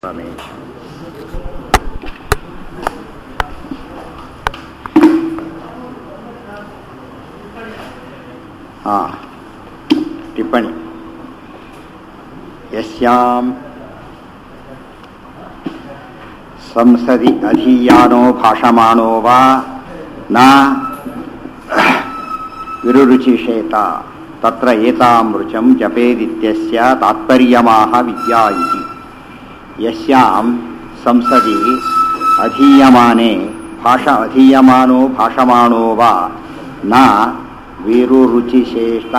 ರಮೇಶ್ ಹಾ ಟಿಪ್ಪಣಿ ಯಸ್ಯಾಂ ಸಂಸದಿ ಅಧೀಯಾನೋ ಭಾಷಮಾಣೋ ವಾ ನ ವಿರುರುಚಿಷೇತ ತತ್ರ ಏತಾಂ ರುಚಂ ಜಪೇದಿತ್ಯಸ್ಯ ತಾತ್ಪರ್ಯಮಾಹ ವಿದ್ಯಾ ಇತಿ ಯಸ್ಯಾಂ ಸಂಸದಿ ಅಧೀಯಮಾನೆ ಭಾಷ ಅಧೀಯಮಾನೋ ಭಾಷಮಾಣೋ ವಾ ನ ವೀರುರುಚಿಶೇಷ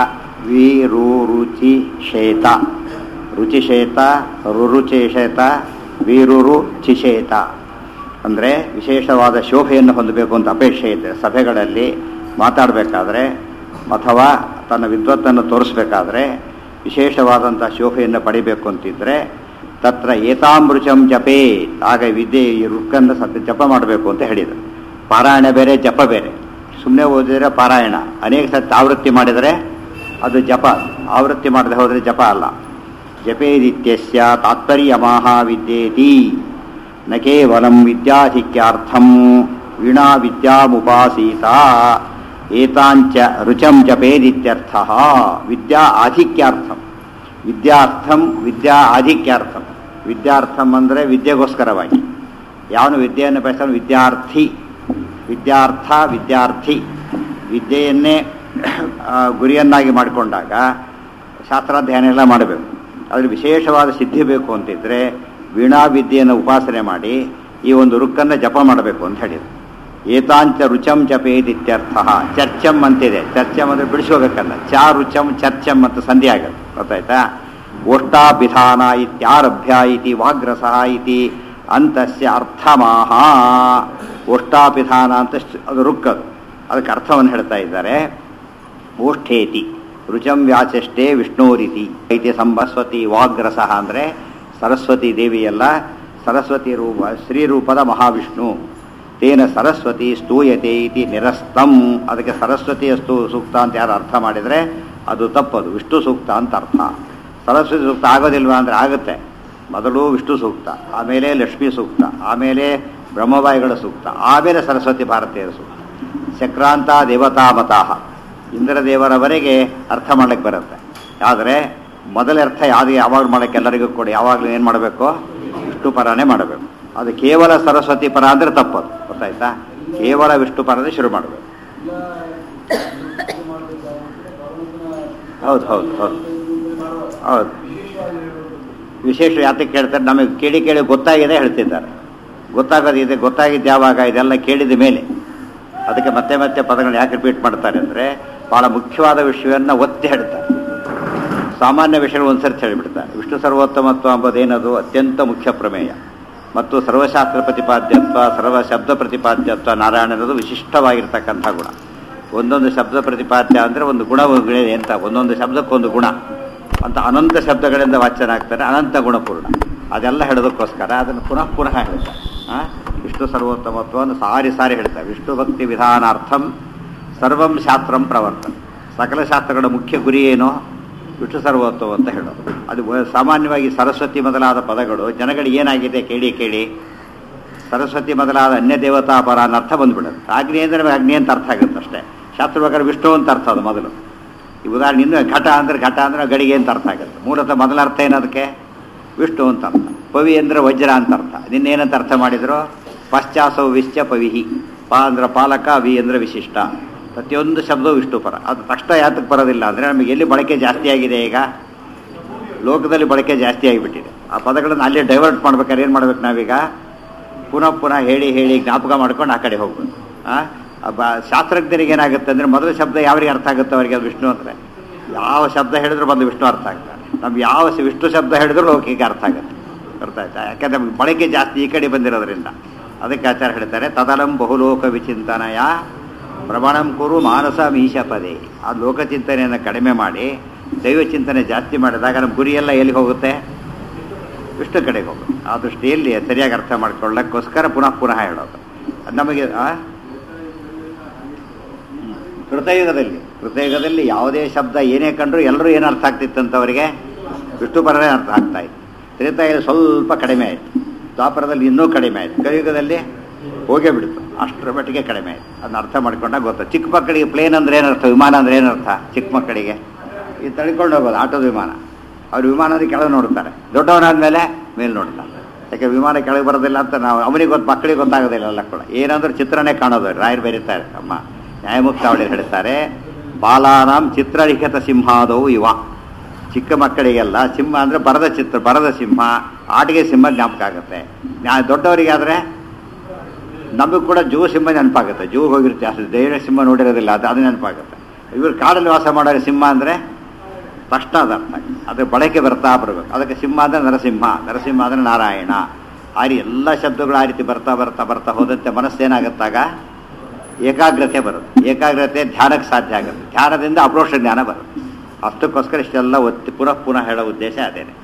ವೀರುರುಚಿಷೇತ ರುಚಿಷೇತ ರುರುಚೇಷೇತ ವೀರುರುಚಿಷೇತ ಅಂದರೆ ವಿಶೇಷವಾದ ಶೋಭೆಯನ್ನು ಹೊಂದಬೇಕು ಅಂತ ಅಪೇಕ್ಷೆ ಇದೆ ಸಭೆಗಳಲ್ಲಿ ಮಾತಾಡಬೇಕಾದ್ರೆ ಅಥವಾ ತನ್ನ ವಿದ್ವತ್ತನ್ನು ತೋರಿಸ್ಬೇಕಾದ್ರೆ ವಿಶೇಷವಾದಂಥ ಶೋಭೆಯನ್ನು ಪಡಿಬೇಕು ಅಂತಿದ್ರೆ ತತ್ರ ಏತಾಮೃಚಂ ಜಪೇ ಆಗ ವಿದ್ಯೆ ಈ ರುಕ್ಕನ್ನು ಸತ್ಯ ಜಪ ಮಾಡಬೇಕು ಅಂತ ಹೇಳಿದರು ಪಾರಾಯಣ ಬೇರೆ ಜಪ ಬೇರೆ ಸುಮ್ಮನೆ ಓದಿದರೆ ಪಾರಾಯಣ ಅನೇಕ ಸತ್ಯ ಆವೃತ್ತಿ ಮಾಡಿದರೆ ಅದು ಜಪ ಆವೃತ್ತಿ ಮಾಡದೆ ಹೋದರೆ ಜಪ ಅಲ್ಲ ಜಪೇದಿತ್ಯಸ್ಯ ತಾತ್ಪರ್ಯಮಾಹ ವಿದ್ಯೇತಿ ನ ಕೇವಲಂ ವಿದ್ಯಾಧಿಕ್ಯಾರ್ಥಂ ವೀಣಾ ವಿದ್ಯಾಮುಪಾಸೀತ ಏತಾಂಚ ರುಚಂ ಜಪೇದಿತ್ಯರ್ಥ ವಿದ್ಯಾ ಆಧಿಕ್ಯಾರ್ಥಂ ವಿದ್ಯಾರ್ಥಂ ವಿದ್ಯಾ ಆಧಿಕ್ಯಾರ್ಥಂ ವಿದ್ಯಾರ್ಥಂ ಅಂದರೆ ವಿದ್ಯೆಗೋಸ್ಕರವಾಗಿ ಯಾವನು ವಿದ್ಯೆಯನ್ನು ಬಯಸ್ತಾನೆ ವಿದ್ಯಾರ್ಥಿ ವಿದ್ಯಾರ್ಥ ವಿದ್ಯಾರ್ಥಿ ವಿದ್ಯೆಯನ್ನೇ ಆ, ಗುರಿಯನ್ನಾಗಿ ಮಾಡಿಕೊಂಡಾಗ ಶಾಸ್ತ್ರಾಧ್ಯಯನ ಎಲ್ಲ ಮಾಡಬೇಕು ಅದ್ರ ವಿಶೇಷವಾದ ಸಿದ್ಧಿ ಬೇಕು ಅಂತಿದ್ರೆ ವೀಣಾ ವಿದ್ಯೆಯನ್ನು ಉಪಾಸನೆ ಮಾಡಿ ಈ ಒಂದು ರುಕ್ಕನ್ನು ಜಪ ಮಾಡಬೇಕು ಅಂತ ಹೇಳಿದ್ರು ಏತಾಂಚ ರುಚಂ ಜಪೇದಿತ್ಯರ್ಥ ಚರ್ಚಂ ಅಂತಿದೆ ಚರ್ಚಂ ಅಂದರೆ ಬಿಡಿಸೋಬೇಕಲ್ಲ ಚಾ ರುಚಂ ಚರ್ಚಂ ಅಂತ ಸಂಧಿ ಆಗತ್ತೆ ಗೊತ್ತಾಯ್ತಾ ಓಷ್ಟಾಭಿಧಾನ ಇತ್ಯಾರಭ್ಯ ಇತಿ ವಾಗ್ರಸಃ ಇತಿ ಅಂತಸ್ಯ ಅರ್ಥಮಾಹ ಓಷ್ಟಾಭಿಧಾನ ಅಂತ ಸ್- ಅದು ರುಕ್ಕದು ಅದಕ್ಕೆ ಅರ್ಥವನ್ನು ಹೇಳ್ತಾ ಇದ್ದಾರೆ ಓಷ್ಠೇತಿ ರುಚಂ ವ್ಯಾಚಷ್ಟೇ ವಿಷ್ಣೋರಿತಿ ಐತಿ ಸಂಬಸ್ವತಿ ವಾಗ್ರಸಃ ಅಂದರೆ ಸರಸ್ವತಿ ದೇವಿಯಲ್ಲ ಸರಸ್ವತಿ ರೂಪ ಶ್ರೀರೂಪದ ಮಹಾವಿಷ್ಣು ತೇನ ಸರಸ್ವತಿ ಸ್ತೂಯತೆ ಇತಿ ನಿರಸ್ತಂ ಅದಕ್ಕೆ ಸರಸ್ವತಿಯ ಸ್ತೂ ಸೂಕ್ತ ಅಂತ ಯಾರು ಅರ್ಥ ಮಾಡಿದರೆ ಅದು ತಪ್ಪದು ವಿಷ್ಣು ಸೂಕ್ತ ಅಂತ ಅರ್ಥ ಸರಸ್ವತಿ ಸೂಕ್ತ ಆಗೋದಿಲ್ವಾ ಅಂದರೆ ಆಗುತ್ತೆ ಮೊದಲು ವಿಷ್ಣು ಸೂಕ್ತ ಆಮೇಲೆ ಲಕ್ಷ್ಮೀ ಸೂಕ್ತ ಆಮೇಲೆ ಬ್ರಹ್ಮಬಾಯಿಗಳ ಸೂಕ್ತ ಆಮೇಲೆ ಸರಸ್ವತಿ ಭಾರತೀಯರ ಸೂಕ್ತ ಚಕ್ರಾಂತ ದೇವತಾ ಮತಾಹ ಇಂದ್ರ ದೇವರವರೆಗೆ ಅರ್ಥ ಮಾಡಕ್ಕೆ ಬರುತ್ತೆ ಆದರೆ ಮೊದಲ ಅರ್ಥ ಯಾವುದು ಯಾವಾಗ ಮಾಡಕ್ಕೆ ಎಲ್ಲರಿಗೂ ಕೂಡ ಯಾವಾಗಲೂ ಏನು ಮಾಡಬೇಕು ವಿಷ್ಣು ಪರನೇ ಮಾಡಬೇಕು ಅದು ಕೇವಲ ಸರಸ್ವತಿ ಪರ ಅಂದರೆ ತಪ್ಪದು ಗೊತ್ತಾಯ್ತಾ ಕೇವಲ ವಿಷ್ಣು ಪರನೇ ಶುರು ಮಾಡಬೇಕು ಹೌದು ಹೌದು ಹೌದು ಹೌದು ವಿಶೇಷ ಯಾತಕ್ಕೆ ಕೇಳ್ತಾರೆ ನಮಗೆ ಕೇಳಿ ಕೇಳಿ ಗೊತ್ತಾಗಿದೆ ಹೇಳ್ತಿದ್ದಾರೆ ಗೊತ್ತಾಗೋದಿದೆ ಗೊತ್ತಾಗಿದ್ದು ಯಾವಾಗ ಇದೆಲ್ಲ ಕೇಳಿದ ಮೇಲೆ ಅದಕ್ಕೆ ಮತ್ತೆ ಮತ್ತೆ ಪದಗಳನ್ನ ಯಾಕೆ ರಿಪೀಟ್ ಮಾಡ್ತಾರೆ ಅಂದರೆ ಬಹಳ ಮುಖ್ಯವಾದ ವಿಷಯವನ್ನು ಒತ್ತಿ ಹೇಳ್ತಾರೆ ಸಾಮಾನ್ಯ ವಿಷಯಗಳು ಒಂದ್ಸರ್ತಿ ಹೇಳಿಬಿಡ್ತಾರೆ ವಿಷ್ಣು ಸರ್ವೋತ್ತಮತ್ವ ಎಂಬುದೇನದು ಅತ್ಯಂತ ಮುಖ್ಯ ಪ್ರಮೇಯ ಮತ್ತು ಸರ್ವಶಾಸ್ತ್ರ ಪ್ರತಿಪಾದ್ಯತ್ವ ಸರ್ವ ಶಬ್ದ ಪ್ರತಿಪಾದ್ಯತ್ವ ನಾರಾಯಣನದು ವಿಶಿಷ್ಟವಾಗಿರ್ತಕ್ಕಂಥ ಗುಣ ಒಂದೊಂದು ಶಬ್ದ ಪ್ರತಿಪಾದ್ಯ ಅಂದರೆ ಒಂದು ಗುಣಗಳಿದೆ ಅಂತ ಒಂದೊಂದು ಶಬ್ದಕ್ಕೊಂದು ಗುಣ ಅಂತ ಅನಂತ ಶಬ್ದಗಳಿಂದ ವಾಚ್ಯನಾಗ್ತಾನೆ ಅನಂತ ಗುಣಪೂರ್ಣ ಅದೆಲ್ಲ ಹೇಳೋದಕ್ಕೋಸ್ಕರ ಅದನ್ನು ಪುನಃ ಪುನಃ ಹೇಳ್ತಾರೆ ಆ? ವಿಷ್ಣು ಸರ್ವೋತ್ತಮತ್ವವನ್ನು ಸಾರಿ ಸಾರಿ ಹೇಳ್ತಾರೆ ವಿಷ್ಣು ಭಕ್ತಿ ವಿಧಾನಾರ್ಥಂ ಸರ್ವಂ ಶಾಸ್ತ್ರಂ ಪ್ರವರ್ತನೆ ಸಕಲ ಶಾಸ್ತ್ರಗಳ ಮುಖ್ಯ ಗುರಿ ಏನು ವಿಷ್ಣು ಸರ್ವೋತ್ತಮ ಅಂತ ಹೇಳೋದು ಅದು ವ- ಸಾಮಾನ್ಯವಾಗಿ ಸರಸ್ವತಿ ಮೊದಲಾದ ಪದಗಳು ಜನಗಳಿಗೆ ಏನಾಗಿದೆ ಕೇಳಿ ಕೇಳಿ ಸರಸ್ವತಿ ಮೊದಲಾದ ಅನ್ಯ ದೇವತಾ ಪರ ಅನ್ನೋ ಅರ್ಥ ಬಂದ್ಬಿಡುತ್ತೆ ಅಗ್ನಿ ಅಂದರೆ ಅಗ್ನಿ ಅಂತ ಅರ್ಥ ಆಗುತ್ತೆ ಅಷ್ಟೇ ಶಾಸ್ತ್ರ ಪ್ರಕಾರ ವಿಷ್ಣು ಅಂತ ಅರ್ಥ ಅದು ಮೊದಲು ಈ ಉದಾಹರಣೆ ಇನ್ನು ಘಟ ಅಂದರೆ ಘಟ ಅಂದರೆ ಗಡಿಗೆ ಅಂತ ಅರ್ಥ ಆಗುತ್ತೆ ಮೂಲತಃ ಮೊದಲ ಅರ್ಥ ಏನದಕ್ಕೆ ವಿಷ್ಣು ಅಂತ ಅರ್ಥ ಪವಿ ಅಂದರೆ ವಜ್ರ ಅಂತ ಅರ್ಥ ನಿನ್ನೇನಂತ ಅರ್ಥ ಮಾಡಿದ್ರು ಪಶ್ಚಾಸವು ವಿಶ್ಚ ಪವಿಹಿ ಪಾ ಅಂದ್ರೆ ಪಾಲಕ ವಿ ಅಂದರೆ ವಿಶಿಷ್ಟ ಪ್ರತಿಯೊಂದು ಶಬ್ದವು ವಿಷ್ಣು ಪರ ಅದು ತಕ್ಷಣ ಯಾತಕ್ಕೆ ಬರೋದಿಲ್ಲ ಅಂದರೆ ನಮಗೆ ಎಲ್ಲಿ ಬಳಕೆ ಜಾಸ್ತಿ ಆಗಿದೆ ಈಗ ಲೋಕದಲ್ಲಿ ಬಳಕೆ ಜಾಸ್ತಿ ಆಗಿಬಿಟ್ಟಿದೆ ಆ ಪದಗಳನ್ನು ಅಲ್ಲಿ ಡೈವರ್ಟ್ ಮಾಡ್ಬೇಕಾದ್ರೆ ಏನು ಮಾಡ್ಬೇಕು ನಾವೀಗ ಪುನಃ ಪುನಃ ಹೇಳಿ ಹೇಳಿ ಜ್ಞಾಪಕ ಮಾಡ್ಕೊಂಡು ಆ ಕಡೆ ಹೋಗ್ಬೇಕು ಆ ಆ ಬ- ಶಾಸ್ತ್ರಜ್ಞರಿಗೆ ಏನಾಗುತ್ತೆ ಅಂದರೆ ಮೊದಲ ಶಬ್ದ ಯಾರಿಗೆ ಅರ್ಥ ಆಗುತ್ತೆ ಅವರಿಗೆ ಅದು ವಿಷ್ಣು ಅಂದರೆ ಯಾವ ಶಬ್ದ ಹೇಳಿದ್ರು ಬಂದು ವಿಷ್ಣು ಅರ್ಥ ಆಗ್ತಾರೆ ನಮ್ಗೆ ಯಾವ ಸ- ವಿಷ್ಣು ಶಬ್ದ ಹೇಳಿದ್ರು ಲೋಕಿಗೆ ಅರ್ಥ ಆಗುತ್ತೆ ಅರ್ಥ ಆಯ್ತಾ ಯಾಕಂದ್ರೆ ನಮ್ಗೆ ಬಳಕೆ ಜಾಸ್ತಿ ಈ ಕಡೆ ಬಂದಿರೋದ್ರಿಂದ ಅದಕ್ಕೆ ಆಚಾರ ಹೇಳ್ತಾರೆ ತದಲಂ ಬಹುಲೋಕ ವಿಚಿಂತನಯ ಪ್ರಮಾಣಂ ಕುರು ಮಾನಸ ಮೀಶ ಪದೇ ಆ ಲೋಕಚಿಂತನೆಯನ್ನು ಕಡಿಮೆ ಮಾಡಿ ದೈವ ಚಿಂತನೆ ಜಾಸ್ತಿ ಮಾಡಿದಾಗ ನಮ್ಮ ಗುರಿಯೆಲ್ಲ ಎಲ್ಲಿ ಹೋಗುತ್ತೆ ವಿಷ್ಣು ಕಡೆಗೆ ಹೋಗುತ್ತೆ ಆ ದೃಷ್ಟಿಯಲ್ಲಿ ಸರಿಯಾಗಿ ಅರ್ಥ ಮಾಡ್ಕೊಳ್ಳೋಕ್ಕೋಸ್ಕರ ಪುನಃ ಪುನಃ ಹೇಳೋದು ಅದು ನಮಗೆ ಆ? ಹ್ಮ್. ಕೃತಯುಗದಲ್ಲಿ ಕೃತಯುಗದಲ್ಲಿ ಯಾವುದೇ ಶಬ್ದ ಏನೇ ಕಂಡ್ರು ಎಲ್ಲರೂ ಏನು ಅರ್ಥ ಆಗ್ತಿತ್ತಂತ ಅವರಿಗೆ ವಿಷ್ಣು ಪರನೇ ಅರ್ಥ ಆಗ್ತಾ ಇತ್ತು ತ್ರೇತಾಯುಗ ಸ್ವಲ್ಪ ಕಡಿಮೆ ಆಯಿತು ದ್ವಾಪರದಲ್ಲಿ ಇನ್ನೂ ಕಡಿಮೆ ಆಯಿತು ಕಲಿಯುಗದಲ್ಲಿ ಹೋಗೇ ಬಿಡ್ತು ಅಷ್ಟರ ಮಟ್ಟಿಗೆ ಕಡಿಮೆ ಆಯಿತು ಅದನ್ನ ಅರ್ಥ ಮಾಡ್ಕೊಂಡಾಗ ಗೊತ್ತು ಚಿಕ್ಕ ಮಕ್ಕಳಿಗೆ ಪ್ಲೇನ್ ಅಂದ್ರೆ ಏನರ್ಥ ವಿಮಾನ ಅಂದ್ರೆ ಏನರ್ಥ ಚಿಕ್ಕ ಮಕ್ಕಳಿಗೆ ಇದು ತಳ್ಕೊಂಡು ಹೋಗೋದು ಆಟೋದ ವಿಮಾನ ಅವ್ರು ವಿಮಾನದ ಕೆಳಗೆ ನೋಡ್ತಾರೆ ದೊಡ್ಡವನಾದ್ಮೇಲೆ ಮೇಲೆ ನೋಡ್ತಾರೆ ಯಾಕೆ ವಿಮಾನ ಕೆಳಗೆ ಬರೋದಿಲ್ಲ ಅಂತ ನಾವು ಅವನಿಗೆ ಗೊತ್ತು ಮಕ್ಕಳಿಗೆ ಗೊತ್ತಾಗೋದಿಲ್ಲ ಎಲ್ಲ ಕೂಡ ಏನಂದ್ರೆ ಚಿತ್ರನೇ ಕಾಣೋದು ರಾಯರು ಬರೀತಾರೆ ಅಮ್ಮ ನ್ಯಾಯಮುಕ್ತ ಅವಳಿ ಹೇಳ್ತಾರೆ ಬಾಲಾನಾಂ ಚಿತ್ರಲಿಖಿತ ಸಿಂಹಾದವು ಇವ ಚಿಕ್ಕ ಮಕ್ಕಳಿಗೆಲ್ಲ ಸಿಂಹ ಅಂದರೆ ಬರದ ಚಿತ್ರ ಬರದ ಸಿಂಹ ಆಟಿಗೆ ಸಿಂಹ ಜ್ಞಾಪಕ ಆಗುತ್ತೆ ನ್ಯಾ ದೊಡ್ಡವರಿಗಾದರೆ ನಮಗೆ ಕೂಡ ಜೂ ಸಿಂಹ ನೆನಪಾಗುತ್ತೆ ಜೂ ಹೋಗಿರುತ್ತೆ ಅಷ್ಟು ಧೈರ್ಯ ಸಿಂಹ ನೋಡಿರೋದಿಲ್ಲ ಅದು ಅದು ನೆನಪಾಗುತ್ತೆ ಇವರು ಕಾಡಲ್ಲಿ ವಾಸ ಮಾಡೋರು ಸಿಂಹ ಅಂದರೆ ತಕ್ಷಣ ಅದು ಅರ್ಥ ಆಗುತ್ತೆ. ಅದು ಬಳಕೆ ಬರ್ತಾ ಬರಬೇಕು ಅದಕ್ಕೆ ಸಿಂಹ ಅಂದರೆ ನರಸಿಂಹ ನರಸಿಂಹ ಅಂದರೆ ನಾರಾಯಣ ಆ ರೀತಿ ಎಲ್ಲ ಶಬ್ದಗಳು ಆ ರೀತಿ ಬರ್ತಾ ಬರ್ತಾ ಬರ್ತಾ ಹೋದಂತೆ ಮನಸ್ಸೇನಾಗುತ್ತಾಗ ಏಕಾಗ್ರತೆ ಬರುತ್ತೆ ಏಕಾಗ್ರತೆ ಧ್ಯಾನಕ್ಕೆ ಸಾಧ್ಯ ಆಗುತ್ತೆ ಧ್ಯಾನದಿಂದ ಅಪ್ರೋಷ ಜ್ಞಾನ ಬರುತ್ತೆ ಅಷ್ಟಕ್ಕೋಸ್ಕರ ಇಷ್ಟೆಲ್ಲ ಒತ್ತಿ ಪುನಃ ಪುನಃ ಹೇಳೋ ಉದ್ದೇಶ ಅದೇನೆ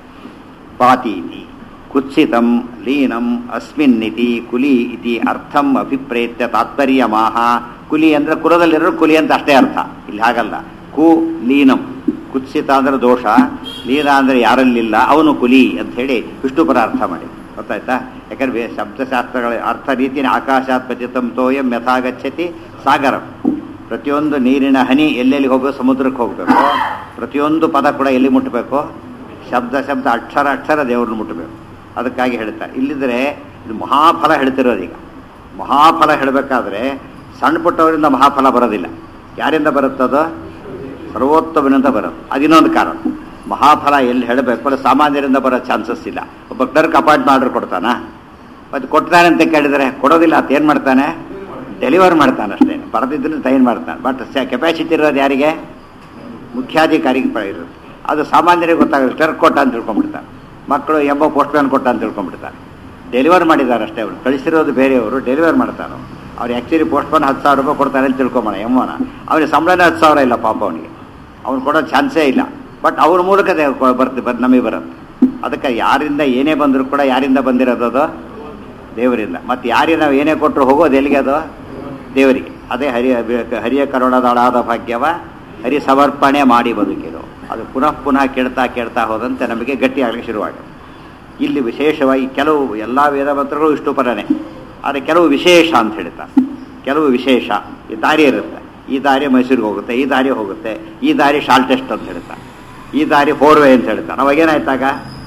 ಪಾತೀತಿ ಕುತ್ಸಿತಂ ಲೀನಂ ಅಸ್ಮಿನ್ನಿತಿ ಕುಲಿ ಇತಿ ಅರ್ಥಂ ಅಭಿಪ್ರೇತ್ಯ ತಾತ್ಪರ್ಯಮಾಹ ಕುಲಿ ಅಂದ್ರೆ ಕುಲದಲ್ಲಿರೋ ಕುಲಿ ಅಂತ ಅಷ್ಟೇ ಅರ್ಥ ಇಲ್ಲಿ ಹಾಗಲ್ಲ ಕು ಲೀನಂ ಕುತ್ಸಿತ ಅಂದ್ರೆ ದೋಷ ಲೀನ ಅಂದ್ರೆ ಯಾರಲ್ಲಿಲ್ಲ ಅವನು ಕುಲಿ ಅಂತ ಹೇಳಿ ವಿಷ್ಣುಪರ ಅರ್ಥ ಮಾಡಿ ಗೊತ್ತಾಯ್ತಾ ಯಾಕಂದ್ರೆ ಶಬ್ದಶಾಸ್ತ್ರಗಳ ಅರ್ಥ ರೀತಿಯ ಆಕಾಶಾತ್ ಪತಿತಂ ತೋಯಂ ಯಥಾಗಚ್ಚತಿ ಸಾಗರಂ ಪ್ರತಿಯೊಂದು ನೀರಿನ ಹನಿ ಎಲ್ಲೆಲ್ಲಿ ಹೋಗಬೇಕು ಸಮುದ್ರಕ್ಕೆ ಹೋಗಬೇಕು ಪ್ರತಿಯೊಂದು ಪದ ಕೂಡ ಎಲ್ಲಿ ಮುಟ್ಟಬೇಕು ಶಬ್ದ ಶಬ್ದ ಅಕ್ಷರ ಅಕ್ಷರ ದೇವ್ರನ್ನ ಮುಟ್ಟಬೇಕು ಅದಕ್ಕಾಗಿ ಹೇಳ್ತಾರೆ ಇಲ್ಲಿದ್ರೆ ಇದು ಮಹಾಫಲ ಹೇಳ್ತಿರೋದು ಈಗ ಮಹಾಫಲ ಹೇಳಬೇಕಾದ್ರೆ ಸಣ್ಣ ಪುಟ್ಟವರಿಂದ ಮಹಾಫಲ ಬರೋದಿಲ್ಲ ಯಾರಿಂದ ಬರುತ್ತದೋ ಸರ್ವೋತ್ತಮನಿಂದ ಬರುತ್ತೆ ಅದಿನ್ನೊಂದು ಕಾರಣ ಮಹಾಫಲ ಎಲ್ಲಿ ಹೇಳಬೇಕು ಅಲ್ಲಿ ಸಾಮಾನ್ಯರಿಂದ ಬರೋ ಚಾನ್ಸಸ್ ಇಲ್ಲ ಒಬ್ಬ ಕ್ಲರ್ಕ್ ಅಪಾಯಿಂಟ್ ಆರ್ಡರ್ ಕೊಡ್ತಾನಾ ಮತ್ತು ಕೊಡ್ತಾನೆ ಅಂತ ಕೇಳಿದರೆ ಕೊಡೋದಿಲ್ಲ ಅಂತ ಏನು ಮಾಡ್ತಾನೆ ಡೆಲಿವರ್ ಮಾಡ್ತಾನೆ ಅಷ್ಟೇ ಬರೆದಿದ್ದನ್ನು ಸೈನ್ ಮಾಡ್ತಾನೆ ಬಟ್ ಕೆಪಾಸಿಟಿ ಇರೋದು ಯಾರಿಗೆ ಮುಖ್ಯಾಧಿಕಾರಿಗೆ ಪ- ಇರುತ್ತೆ ಅದು ಸಾಮಾನ್ಯರಿಗೆ ಗೊತ್ತಾಗಲ್ಲ ಕ್ಲರ್ಕ್ ಕೊಟ್ಟ ಅಂತ ತಿಳ್ಕೊಂಡ್ಬಿಡ್ತಾನೆ ಮಕ್ಕಳು ಎಂಬ ಪೋಸ್ಟ್ ಮ್ಯಾನ್ ಕೊಟ್ಟ ಅಂತ ತಿಳ್ಕೊಂಡ್ಬಿಡ್ತಾನೆ ಡೆಲಿವರ್ ಮಾಡಿದ್ದಾರೆ ಅಷ್ಟೇ ಅವರು ಕಳಿಸಿರೋದು ಬೇರೆಯವರು ಡೆಲಿವರ್ ಮಾಡ್ತಾನೆ ಅವ್ರು ಆ್ಯಕ್ಚುಲಿ ಪೋಸ್ಟ್ ಮ್ಯಾನ್ ಹತ್ತು ಸಾವಿರ ರೂಪಾಯಿ ಕೊಡ್ತಾರೆ ಅಂತ ತಿಳ್ಕೊಂಬೋಣ ಎಮ್ಮನ ಅವನಿಗೆ ಸಂಬಳನೇ ಹತ್ತು ಸಾವಿರ ಇಲ್ಲ ಪಾಪ ಅವನಿಗೆ ಅವ್ನು ಕೊಡೋ ಚಾನ್ಸೇ ಇಲ್ಲ ಬಟ್ ಅವ್ರ ಮೂಲಕ ದೇ- ಕೊ- ಬರ್ತಿ ಬರ್ ನಮಗೆ ಬರುತ್ತೆ ಅದಕ್ಕೆ ಯಾರಿಂದ ಏನೇ ಬಂದರೂ ಕೂಡ ಯಾರಿಂದ ಬಂದಿರೋದು ಅದು ದೇವರಿಂದ ಮತ್ತು ಯಾರಿಗೆ ನಾವು ಏನೇ ಕೊಟ್ಟರು ಹೋಗೋದು ಎಲ್ಲಿಗೆ ಅದು ದೇವರಿಗೆ ಅದೇ ಹರಿಯ ಹರಿಯ ಕರುಣದೊಳಾದ ಭಾಗ್ಯವ ಹರಿ ಸಮರ್ಪಣೆ ಮಾಡಿ ಬದುಕಿರು ಅದು ಪುನಃ ಪುನಃ ಕೇಳ್ತಾ ಕೇಳ್ತಾ ಹೋದಂತೆ ನಮಗೆ ಗಟ್ಟಿಯಾಗಲಿಕ್ಕೆ ಶುರುವಾಗುತ್ತೆ ಇಲ್ಲಿ ವಿಶೇಷವಾಗಿ ಕೆಲವು ಎಲ್ಲ ವೇದ ಮಂತ್ರಗಳು ಇಷ್ಟು ಪರನೇ ಆದರೆ ಕೆಲವು ವಿಶೇಷ ಅಂತ ಹೇಳ್ತಾರೆ ಕೆಲವು ವಿಶೇಷ ಈ ದಾರಿ ಇರುತ್ತೆ ಈ ದಾರಿ ಮೈಸೂರಿಗೆ ಹೋಗುತ್ತೆ ಈ ದಾರಿ ಹೋಗುತ್ತೆ ಈ ದಾರಿ ಶಾರ್ಟೆಸ್ಟ್ ಅಂತ ಹೇಳ್ತಾರೆ ಈ ದಾರಿ ಫೋರ್ ವೇ ಅಂತ ಹೇಳ್ತಾರೆ ಅವಾಗೇನಾಯ್ತಾಗ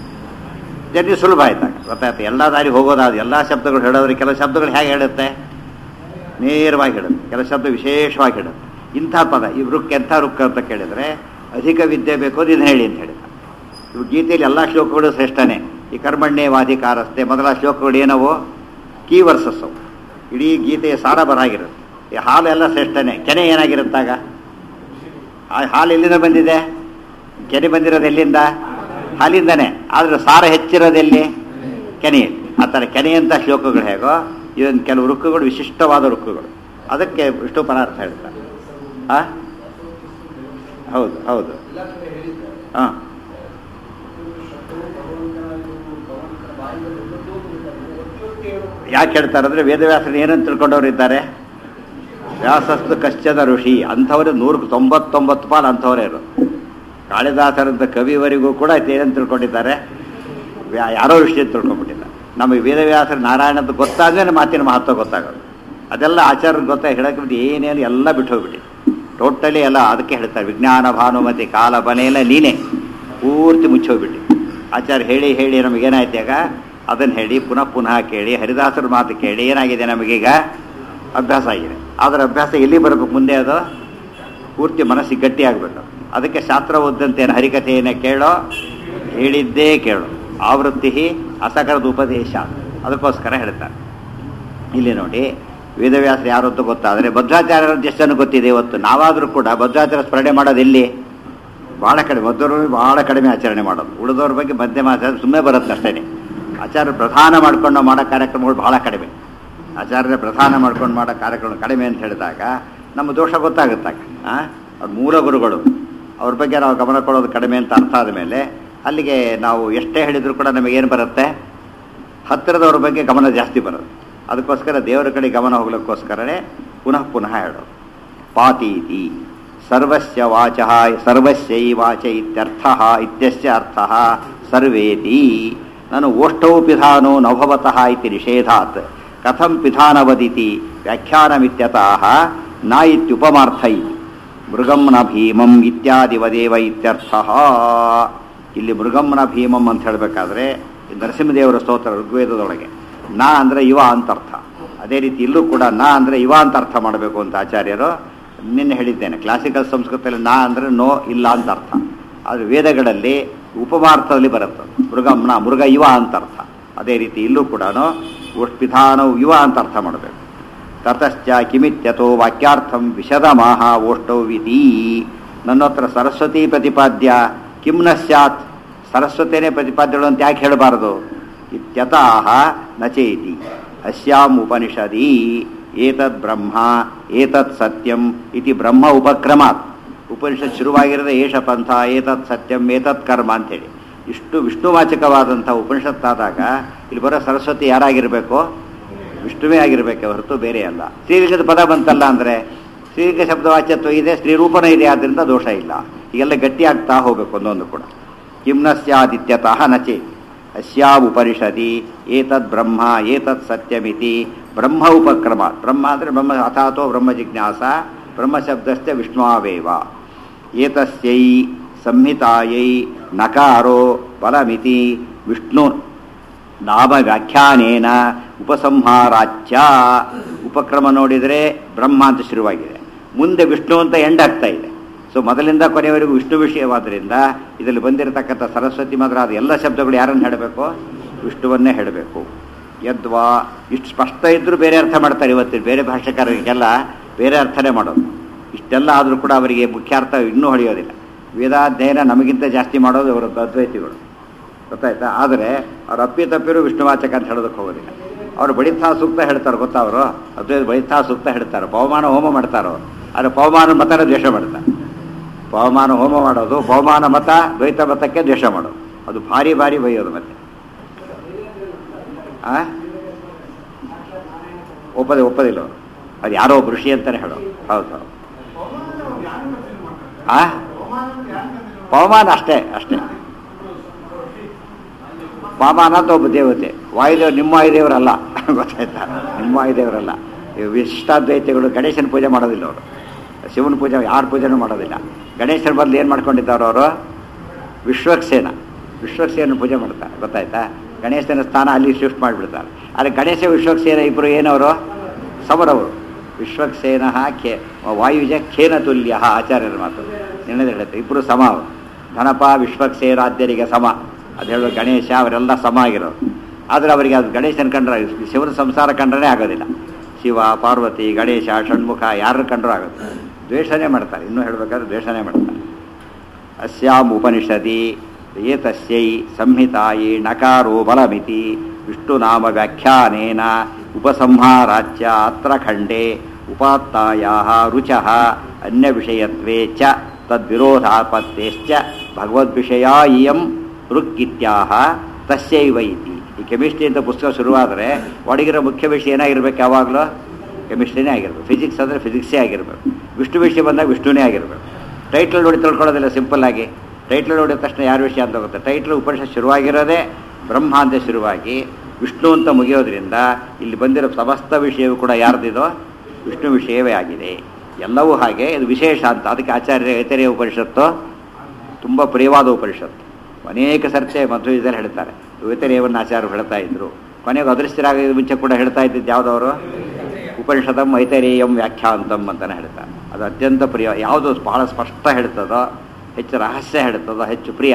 ಜರ್ನಿ ಸುಲಭ ಆಯ್ತಾಗ ಗೊತ್ತಾಯ್ತು ಎಲ್ಲ ದಾರಿ ಹೋಗೋದಾದ ಎಲ್ಲ ಶಬ್ದಗಳು ಹೇಳೋದ್ರೆ ಕೆಲವು ಶಬ್ದಗಳು ಹೇಗೆ ಹೇಳುತ್ತೆ ನೇರವಾಗಿ ಹೇಳುತ್ತೆ ಕೆಲವು ಶಬ್ದ ವಿಶೇಷವಾಗಿ ಹೇಳುತ್ತೆ ಇಂಥ ಪದ ಈ ವೃಕ್ ಎಂಥ ವೃಕ್ ಅಂತ ಕೇಳಿದರೆ ಅಧಿಕ ವಿದ್ಯೆ ಬೇಕು ಅದು ಇದನ್ನ ಹೇಳಿ ಅಂತ ಹೇಳಿದ ಇವು ಗೀತೆಯಲ್ಲಿ ಎಲ್ಲ ಶ್ಲೋಕಗಳು ಶ್ರೇಷ್ಠನೇ ಈ ಕರ್ಮಣ್ಯವಾಧಿಕಾರಸ್ತೆ ಮೊದಲ ಶ್ಲೋಕಗಳು ಏನವು ಕೀ ವರ್ಸಸ್ ಅವು ಇಡೀ ಗೀತೆಯ ಸಾರ ಬರಾಗಿರುತ್ತೆ ಈ ಹಾಲು ಎಲ್ಲ ಶ್ರೇಷ್ಠನೇ ಕೆನೆ ಏನಾಗಿರುತ್ತಾಗ ಆ ಹಾಲು ಎಲ್ಲಿಂದ ಬಂದಿದೆ ಕೆನೆ ಬಂದಿರೋದು ಎಲ್ಲಿಂದ ಹಾಲಿಂದನೇ ಆದರೆ ಸಾರ ಹೆಚ್ಚಿರೋದೆಲ್ಲಿ ಕೆನೆಯಲ್ಲಿ ಆ ಥರ ಕೆನೆಯಂಥ ಶ್ಲೋಕಗಳು ಹೇಗೋ ಇದೊಂದು ಕೆಲವು ರುಕ್ಕುಗಳು ವಿಶಿಷ್ಟವಾದ ರುಕ್ಕುಗಳು ಅದಕ್ಕೆ ವಿಷ್ಣು ಪದಾರ್ಥ ಹೇಳ್ತಾರೆ ಆ ಹೌದು ಹೌದು ಹಾಂ ಯಾಕೆ ಹೇಳ್ತಾರೆ ಅಂದರೆ ವೇದವ್ಯಾಸನ ಏನಂತ ತಿಳ್ಕೊಂಡವ್ರು ಇದ್ದಾರೆ ವ್ಯಾಸಸ್ತು ಕಶ್ಚದ ಋಷಿ ಅಂಥವ್ರು ನೂರಕ್ಕೆ ತೊಂಬತ್ತೊಂಬತ್ತು ಪಾಲು ಅಂಥವರೇ ಇರು ಕಾಳಿದಾಸರಂಥ ಕವಿವರಿಗೂ ಕೂಡ ಏನಂತ ತಿಳ್ಕೊಂಡಿದ್ದಾರೆ ವ್ಯಾ- ಯಾರೋ ಋಷಿ ಅಂತ ತಿಳ್ಕೊಂಡ್ಬಿಟ್ಟಿದ್ದಾರೆ ನಮಗೆ ವೇದವ್ಯಾಸರ ನಾರಾಯಣದ ಗೊತ್ತಾದ್ಮೇಲೆ ಮಾತಿನ ಮಹತ್ವ ಗೊತ್ತಾಗೋದು ಅದೆಲ್ಲ ಆಚಾರ್ಯ ಗೊತ್ತಾಗಿ ಹೇಳಕ್ಕೆ ಬಿಟ್ಟು ಏನೇನು ಎಲ್ಲ ಬಿಟ್ಟು ಹೋಗ್ಬಿಟ್ಟು ಟೋಟಲಿ ಎಲ್ಲ ಅದಕ್ಕೆ ಹೇಳ್ತಾರೆ ವಿಜ್ಞಾನ ಭಾನುಮತಿ ಕಾಲ ಬಲೆ ಎಲ್ಲ ನೀನೇ ಪೂರ್ತಿ ಮುಚ್ಚೋಗ್ಬಿಟ್ಟು ಆಚಾರ್ಯ ಹೇಳಿ ಹೇಳಿ ನಮಗೇನಾಯ್ತು ಈಗ ಅದನ್ನು ಹೇಳಿ ಪುನಃ ಪುನಃ ಕೇಳಿ ಹರಿದಾಸರ ಮಾತು ಕೇಳಿ ಏನಾಗಿದೆ ನಮಗೀಗ ಅಭ್ಯಾಸ ಆಗಿದೆ ಆದರೆ ಅಭ್ಯಾಸ ಎಲ್ಲಿ ಬರಬೇಕು ಮುಂದೆ ಅದು ಪೂರ್ತಿ ಮನಸ್ಸಿಗೆ ಗಟ್ಟಿ ಆಗಬೇಕು ಅದಕ್ಕೆ ಶಾಸ್ತ್ರ ಓದಂತೇನು ಹರಿಕಥೆಯನ್ನು ಕೇಳೋ ಹೇಳಿದ್ದೇ ಕೇಳು ಆವೃತ್ತಿ ಅಸಕರದ ಉಪದೇಶ ಅದಕ್ಕೋಸ್ಕರ ಹೇಳ್ತಾರೆ ಇಲ್ಲಿ ನೋಡಿ ವೇದವ್ಯಾಸರು ಯಾರು ಅಂತ ಗೊತ್ತಾದರೆ ಭದ್ರಾಚಾರ್ಯರ ಜನ ಗೊತ್ತಿದೆ ಇವತ್ತು ನಾವಾದರೂ ಕೂಡ ಭದ್ರಾಚಾರ್ಯ ಸ್ಮರಣೆ ಮಾಡೋದು ಎಲ್ಲಿ ಭಾಳ ಕಡಿಮೆ ಮದ್ದವರು ಭಾಳ ಕಡಿಮೆ ಆಚರಣೆ ಮಾಡೋದು ಉಳಿದವ್ರ ಬಗ್ಗೆ ಮಧ್ಯಮ ಆಚಾರ ಸುಮ್ಮನೆ ಬರುತ್ತೆ ಅಷ್ಟೇ ಆಚಾರ್ಯ ಪ್ರಧಾನ ಮಾಡ್ಕೊಂಡು ಮಾಡೋ ಕಾರ್ಯಕ್ರಮಗಳು ಭಾಳ ಕಡಿಮೆ ಆಚಾರ್ಯ ಪ್ರಧಾನ ಮಾಡ್ಕೊಂಡು ಮಾಡೋ ಕಾರ್ಯಕ್ರಮ ಕಡಿಮೆ ಅಂತ ಹೇಳಿದಾಗ ನಮ್ಮ ದೋಷ ಗೊತ್ತಾಗುತ್ತಾಗ ಅವ್ರ ಮೂಲ ಗುರುಗಳು ಅವ್ರ ಬಗ್ಗೆ ನಾವು ಗಮನ ಕೊಡೋದು ಕಡಿಮೆ ಅಂತ ಅರ್ಥ ಆದಮೇಲೆ ಅಲ್ಲಿಗೆ ನಾವು ಎಷ್ಟೇ ಹೇಳಿದರೂ ಕೂಡ ನಮಗೇನು ಬರುತ್ತೆ ಹತ್ತಿರದವ್ರ ಬಗ್ಗೆ ಗಮನ ಜಾಸ್ತಿ ಬರೋದು ಅದಕ್ಕೋಸ್ಕರ ದೇವರ ಕಡೆ ಗಮನ ಹೋಗ್ಲಿಕ್ಕೋಸ್ಕರನೇ ಪುನಃ ಪುನಃ ಹೇಳೋದು ಪಾತೀತಿ ಸರ್ವಸ್ಯ ವಾಚ ಸರ್ವಸ್ಯೈ ವಾಚ ಇತ್ಯರ್ಥ ಇತ್ಯಸ್ಯ ಅರ್ಥ ಸರ್ವೇತಿ ನಾನು ಓಷ್ಠೌ ಪಿಧಾನೋ ನಭವತಃ ಇತಿ ನಿಷೇಧಾತ್ ಕಥಂ ಪಿಧಾನವದಿತಿ ವ್ಯಾಖ್ಯಾನಮಿತ್ಯತಃ ನ ಇತ್ಯುಪಮಾರ್ಥ ಇತಿ ಮೃಗಂನ ಭೀಮಂ ಇತ್ಯಾದಿವದೇವ ಇತ್ಯರ್ಥ ಇಲ್ಲಿ ಮೃಗಂನ ಭೀಮಂ ಅಂತ ಹೇಳಬೇಕಾದ್ರೆ ನರಸಿಂಹದೇವರ ಸ್ತೋತ್ರ ಋಗ್ವೇದದೊಳಗೆ ನಾ ಅಂದರೆ ಇವ ಅಂತ ಅರ್ಥ ಅದೇ ರೀತಿ ಇಲ್ಲೂ ಕೂಡ ನಾ ಅಂದರೆ ಇವ ಅಂತ ಅರ್ಥ ಮಾಡಬೇಕು ಅಂತ ಆಚಾರ್ಯರು ನಿನ್ನೆ ಹೇಳಿದ್ದೇನೆ ಕ್ಲಾಸಿಕಲ್ ಸಂಸ್ಕೃತದಲ್ಲಿ ನಾ ಅಂದರೆ ನೋ ಇಲ್ಲ ಅಂತ ಅರ್ಥ ಅದು ವೇದಗಳಲ್ಲಿ ಉಪಮಾರ್ಥದಲ್ಲಿ ಬರುತ್ತೆ ಮೃಗಂನ ಮೃಗ ಇವ ಅಂತ ಅರ್ಥ ಅದೇ ರೀತಿ ಇಲ್ಲೂ ಕೂಡ ಪಿಧಾನವು ಇವ ಅಂತ ಅರ್ಥ ಮಾಡಬೇಕು ತತಶ್ಚ ಕಿಮಿತ್ಯತೋ ವಾಕ್ಯಾರ್ಥಂ ವಿಶದಮಾಹ ಓಷ್ಟೌವಿತಿ ನನ್ನ ಹತ್ರ ಸರಸ್ವತಿ ಪ್ರತಿಪಾದ್ಯ ಕಿಂ ನ ಸ್ಯಾತ್ ಸರಸ್ವತಿನೇ ಪ್ರತಿಪಾದ್ಯಗಳು ಅಂತ ಯಾಕೆ ಹೇಳಬಾರದು ಇತ್ಯತಃ ನಚೇತಿ ಅಸ್ಯಾಂ ಉಪನಿಷದಿ ಏತದ್ ಬ್ರಹ್ಮ ಏತತ್ ಸತ್ಯಂ ಇತಿ ಬ್ರಹ್ಮ ಉಪಕ್ರಮಾತ್ ಉಪನಿಷತ್ ಶುರುವಾಗಿರೋದೇ ಏಷ ಪಂಥ ಏತತ್ ಸತ್ಯಂ ಏತತ್ ಕರ್ಮ ಅಂಥೇಳಿ ಇಷ್ಟು ವಿಷ್ಣುವಾಚಕವಾದಂಥ ಉಪನಿಷತ್ತಾದಾಗ ಇಲ್ಲಿ ಬರೋ ಸರಸ್ವತಿ ಯಾರಾಗಿರಬೇಕು ವಿಷ್ಣುವೇ ಆಗಿರಬೇಕೆ ಹೊರತು ಬೇರೆ ಅಲ್ಲ ಸ್ತ್ರೀಲಿಂಗದ ಪದ ಬಂತಲ್ಲ ಅಂದರೆ ಸ್ತ್ರೀಲಿಂಗ ಶಬ್ದವಾಚ್ಯತ್ವ ಇದೆ ಸ್ತ್ರೀ ರೂಪನ ಇದೆ ಆದ್ದರಿಂದ ದೋಷ ಇಲ್ಲ ಹೀಗೆಲ್ಲ ಗಟ್ಟಿ ಆಗ್ತಾ ಹೋಗಬೇಕು ಒಂದೊಂದು ಕೂಡ ಕಿಮ್ನ ಸ್ಯಾದಿತ್ಯತಃ ನಚೆ ಅಸ್ಯಾ ಉಪನಿಷದಿ ಏತದ್ ಬ್ರಹ್ಮ ಏತತ್ ಸತ್ಯಮಿತಿ ಬ್ರಹ್ಮ ಉಪಕ್ರಮ ಬ್ರಹ್ಮ ಅಂದರೆ ಬ್ರಹ್ಮ ಅಥಾತೋ ಬ್ರಹ್ಮ ಜಿಜ್ಞಾಸ ಬ್ರಹ್ಮ ಶಬ್ದಸ್ಯ ವಿಷ್ಣುವೇವ ಏತಸ್ಯೈ ಸಂಹಿತಾಯೈ ನಕಾರೋ ಬಲಮಿತಿ ವಿಷ್ಣು ನಾಮ ವ್ಯಾಖ್ಯಾನೇನ ಉಪಸಂಹಾರಾಚ್ಯ ಉಪಕ್ರಮ ನೋಡಿದರೆ ಬ್ರಹ್ಮ ಅಂತ ಶುರುವಾಗಿದೆ ಮುಂದೆ ವಿಷ್ಣು ಅಂತ ಎಂಡ್ ಆಗ್ತಾ ಇದೆ ಸೊ ಮೊದಲಿಂದ ಕೊನೆಯವರೆಗೂ ವಿಷ್ಣು ವಿಷಯವಾದ್ದರಿಂದ ಇದರಲ್ಲಿ ಬಂದಿರತಕ್ಕಂಥ ಸರಸ್ವತಿ ಮೊದಲಾದ ಎಲ್ಲ ಶಬ್ದಗಳು ಯಾರನ್ನು ಹೇಳಬೇಕು ವಿಷ್ಣುವನ್ನೇ ಹೇಳಬೇಕು ಯದ್ವಾ ಇಷ್ಟು ಸ್ಪಷ್ಟ ಇದ್ದರೂ ಬೇರೆ ಅರ್ಥ ಮಾಡ್ತಾರೆ ಇವತ್ತು ಬೇರೆ ಭಾಷೆಕಾರರಿಗೆಲ್ಲ ಬೇರೆ ಅರ್ಥನೇ ಮಾಡೋದು ಇಷ್ಟೆಲ್ಲ ಆದರೂ ಕೂಡ ಅವರಿಗೆ ಮುಖ್ಯಾರ್ಥ ಇನ್ನೂ ಹೊಳೆಯೋದಿಲ್ಲ ವೇದಾಧ್ಯಯನ ನಮಗಿಂತ ಜಾಸ್ತಿ ಮಾಡೋದು ಅವರ ಅದ್ವೈತಿಗಳು ಗೊತ್ತಾಯ್ತಾ ಆದರೆ ಅವ್ರು ಅಪ್ಪಿ ತಪ್ಪಿರು ವಿಷ್ಣುವಾಚಕ ಅಂತ ಹೇಳೋದಕ್ಕೆ ಹೋಗೋದಿಲ್ಲ ಅವರು ಬಳಿತಾ ಸೂಕ್ತ ಹೇಳ್ತಾರೆ ಗೊತ್ತಾ ಅವರು ಅದ್ವೈತ ಬಳಿತಾ ಸೂಕ್ತ ಹೇಳ್ತಾರೆ ಪವಮಾನ ಹೋಮ ಮಾಡ್ತಾರೋ ಆದರೆ ಪವಮಾನ ಮತನ ದ್ವೇಷ ಮಾಡ್ತಾರೆ ಪವಮಾನ ಹೋಮ ಮಾಡೋದು ಪವಮಾನ ಮತ ದ್ವೈತ ಮತಕ್ಕೆ ದ್ವೇಷ ಮಾಡೋದು ಅದು ಭಾರಿ ಭಾರಿ ಬೈಯೋದು ಮತ್ತೆ ಆ ಒಪ್ಪದೆ ಒಪ್ಪದಿಲ್ಲ ಅವರು ಅದು ಯಾರೋ ಒಬ್ಬ ಋಷಿ ಅಂತಾನೆ ಹೇಳೋದು ಹೌದು ಹೌದು ಆ ಪವಮಾನ ಅಷ್ಟೇ ಅಷ್ಟೇ ಪವಮಾನ ಅಂತ ಒಬ್ಬ ದೇವತೆ ವಾಯುದೇವರು ನಿಮ್ಮ ವಾಯುದೇವರಲ್ಲ ಗೊತ್ತಾಯ್ತಾ ನಿಮ್ಮ ವಾಯುದೇವರಲ್ಲ ಈ ವಿಶಿಷ್ಟಾದ್ವೈತಿಗಳು ಗಣೇಶನ ಪೂಜೆ ಮಾಡೋದಿಲ್ಲ ಅವರು ಶಿವನ ಪೂಜೆ ಯಾರ ಪೂಜೆನೂ ಮಾಡೋದಿಲ್ಲ ಗಣೇಶನ ಬದಲು ಏನು ಮಾಡ್ಕೊಂಡಿದ್ದಾರೆ ಅವರು ವಿಶ್ವಕ್ಸೇನ ವಿಶ್ವಕ್ಸೇನ ಪೂಜೆ ಮಾಡ್ತಾರೆ ಗೊತ್ತಾಯ್ತಾ ಗಣೇಶನ ಸ್ಥಾನ ಅಲ್ಲಿ ಶಿಫ್ಟ್ ಮಾಡಿಬಿಡ್ತಾರೆ ಆದರೆ ಗಣೇಶ ವಿಶ್ವಕ್ಸೇನ ಇಬ್ಬರು ಏನವರು ಸಮರವರು ವಿಶ್ವಕ್ಸೇನ ಖೇ ವಾಯುಜ ಖೇನ ತುಲ್ಯ ಆಚಾರ್ಯರ ಮಾತು ನೆನೆದು ಹೇಳುತ್ತೆ ಇಬ್ಬರು ಸಮ ಅವರು ಧನಪ ವಿಶ್ವಕ್ಸೇನಾದ್ಯರಿಗೆ ಸಮ ಅದು ಹೇಳೋ ಗಣೇಶ ಅವರೆಲ್ಲ ಸಮ ಆಗಿರೋರು ಆದರೆ ಅವರಿಗೆ ಅದು ಗಣೇಶನ ಕಂಡ್ರೆ ಶಿವನ ಸಂಸಾರ ಕಂಡ್ರೆ ಆಗೋದಿಲ್ಲ ಶಿವ ಪಾರ್ವತಿ ಗಣೇಶ ಷಣ್ಮುಖ ಯಾರು ಕಂಡ್ರೂ ಆಗುತ್ತೆ ದ್ವೇಷನೇ ಮಾಡ್ತಾರೆ ಇನ್ನೂ ಹೇಳಬೇಕಾದ್ರೆ ದ್ವೇಷನೇ ಮಾಡ್ತಾರೆ ಅಸ್ಯಾಂ ಉಪನಿಷದಿ ಏತಸ್ಯೈ ಸಂಹಿತಾಯಿ ನಕಾರೋ ಬಲಮಿತಿ ವಿಷ್ಣುನಾಮ ವ್ಯಾಖ್ಯಾನೇನ ಉಪಸಂಹಾರಾಚ್ಯ ಅತ್ರ ಖಂಡೇ ಉಪಾತ್ತಾಯಾ ರುಚ ಅನ್ಯ ವಿಷಯತ್ವೇ ಚ ತದ್ವಿರೋಧಾಪತ್ತೇಶ್ಚ ಭಗವದ್ವಿಷಯಾ ಇಯಂ ಋಕ್ ಇತ್ಯಾಹ ತಸ್ಯೈವ ಇತಿ ಈ ಕೆಮಿಸ್ಟ್ರಿ ಅಂತ ಪುಸ್ತಕ ಶುರುವಾದರೆ ಒಳಗಿರೋ ಮುಖ್ಯ ವಿಷಯ ಏನಾಗಿರ್ಬೇಕು ಯಾವಾಗಲೂ ಕೆಮಿಸ್ಟ್ರಿನೇ ಆಗಿರ್ಬೇಕು ಫಿಸಿಕ್ಸ್ ಅಂದರೆ ಫಿಸಿಕ್ಸೇ ಆಗಿರಬೇಕು ವಿಷ್ಣು ವಿಷಯ ಬಂದಾಗ ವಿಷ್ಣುನೇ ಆಗಿರಬೇಕು ಟೈಟ್ಲ್ ನೋಡಿ ತಿಳ್ಕೊಳ್ಳೋದಿಲ್ಲ ಸಿಂಪಲ್ ಆಗಿ ಟೈಟ್ಲ್ ನೋಡಿದ ತಕ್ಷಣ ಯಾರ ವಿಷಯ ಅಂತ ಗೊತ್ತೆ ಟೈಟ್ಲ್ ಉಪನಿಷತ್ ಶುರುವಾಗಿರೋದೇ ಬ್ರಹ್ಮ ಅಂತ ಶುರುವಾಗಿ ವಿಷ್ಣು ಅಂತ ಮುಗಿಯೋದ್ರಿಂದ ಇಲ್ಲಿ ಬಂದಿರೋ ಸಮಸ್ತ ವಿಷಯವೂ ಕೂಡ ಯಾರ್ದಿದೋ ವಿಷ್ಣು ವಿಷಯವೇ ಆಗಿದೆ ಎಲ್ಲವೂ ಹಾಗೆ ಇದು ವಿಶೇಷ ಅಂತ ಅದಕ್ಕೆ ಆಚಾರ್ಯ ಐತರೇಯ ಉಪನಿಷತ್ತು ತುಂಬ ಪ್ರಿಯವಾದ ಉಪನಿಷತ್ತು ಅನೇಕ ಸರ್ತೆ ಮಧ್ವದಲ್ಲಿ ಹೇಳ್ತಾರೆ ಐತರೇಯವನ್ನು ಆಚಾರ್ಯರು ಹೇಳ್ತಾ ಇದ್ರು ಕೊನೆಗೆ ಅದೃಶ್ಯರಾಗ ಮುಂಚೆ ಕೂಡ ಹೇಳ್ತಾ ಇದ್ದಿದ್ದು ಯಾವುದವರು ಉಪನಿಷದಂ ಐತರೇಯಂ ವ್ಯಾಖ್ಯಾಂತಂ ಅಂತಲೇ ಹೇಳ್ತಾರೆ ಅದು ಅತ್ಯಂತ ಪ್ರಿಯ ಯಾವುದು ಬಹಳ ಸ್ಪಷ್ಟ ಹೇಳ್ತದೋ ಹೆಚ್ಚು ರಹಸ್ಯ ಹೇಳ್ತದೋ ಹೆಚ್ಚು ಪ್ರಿಯ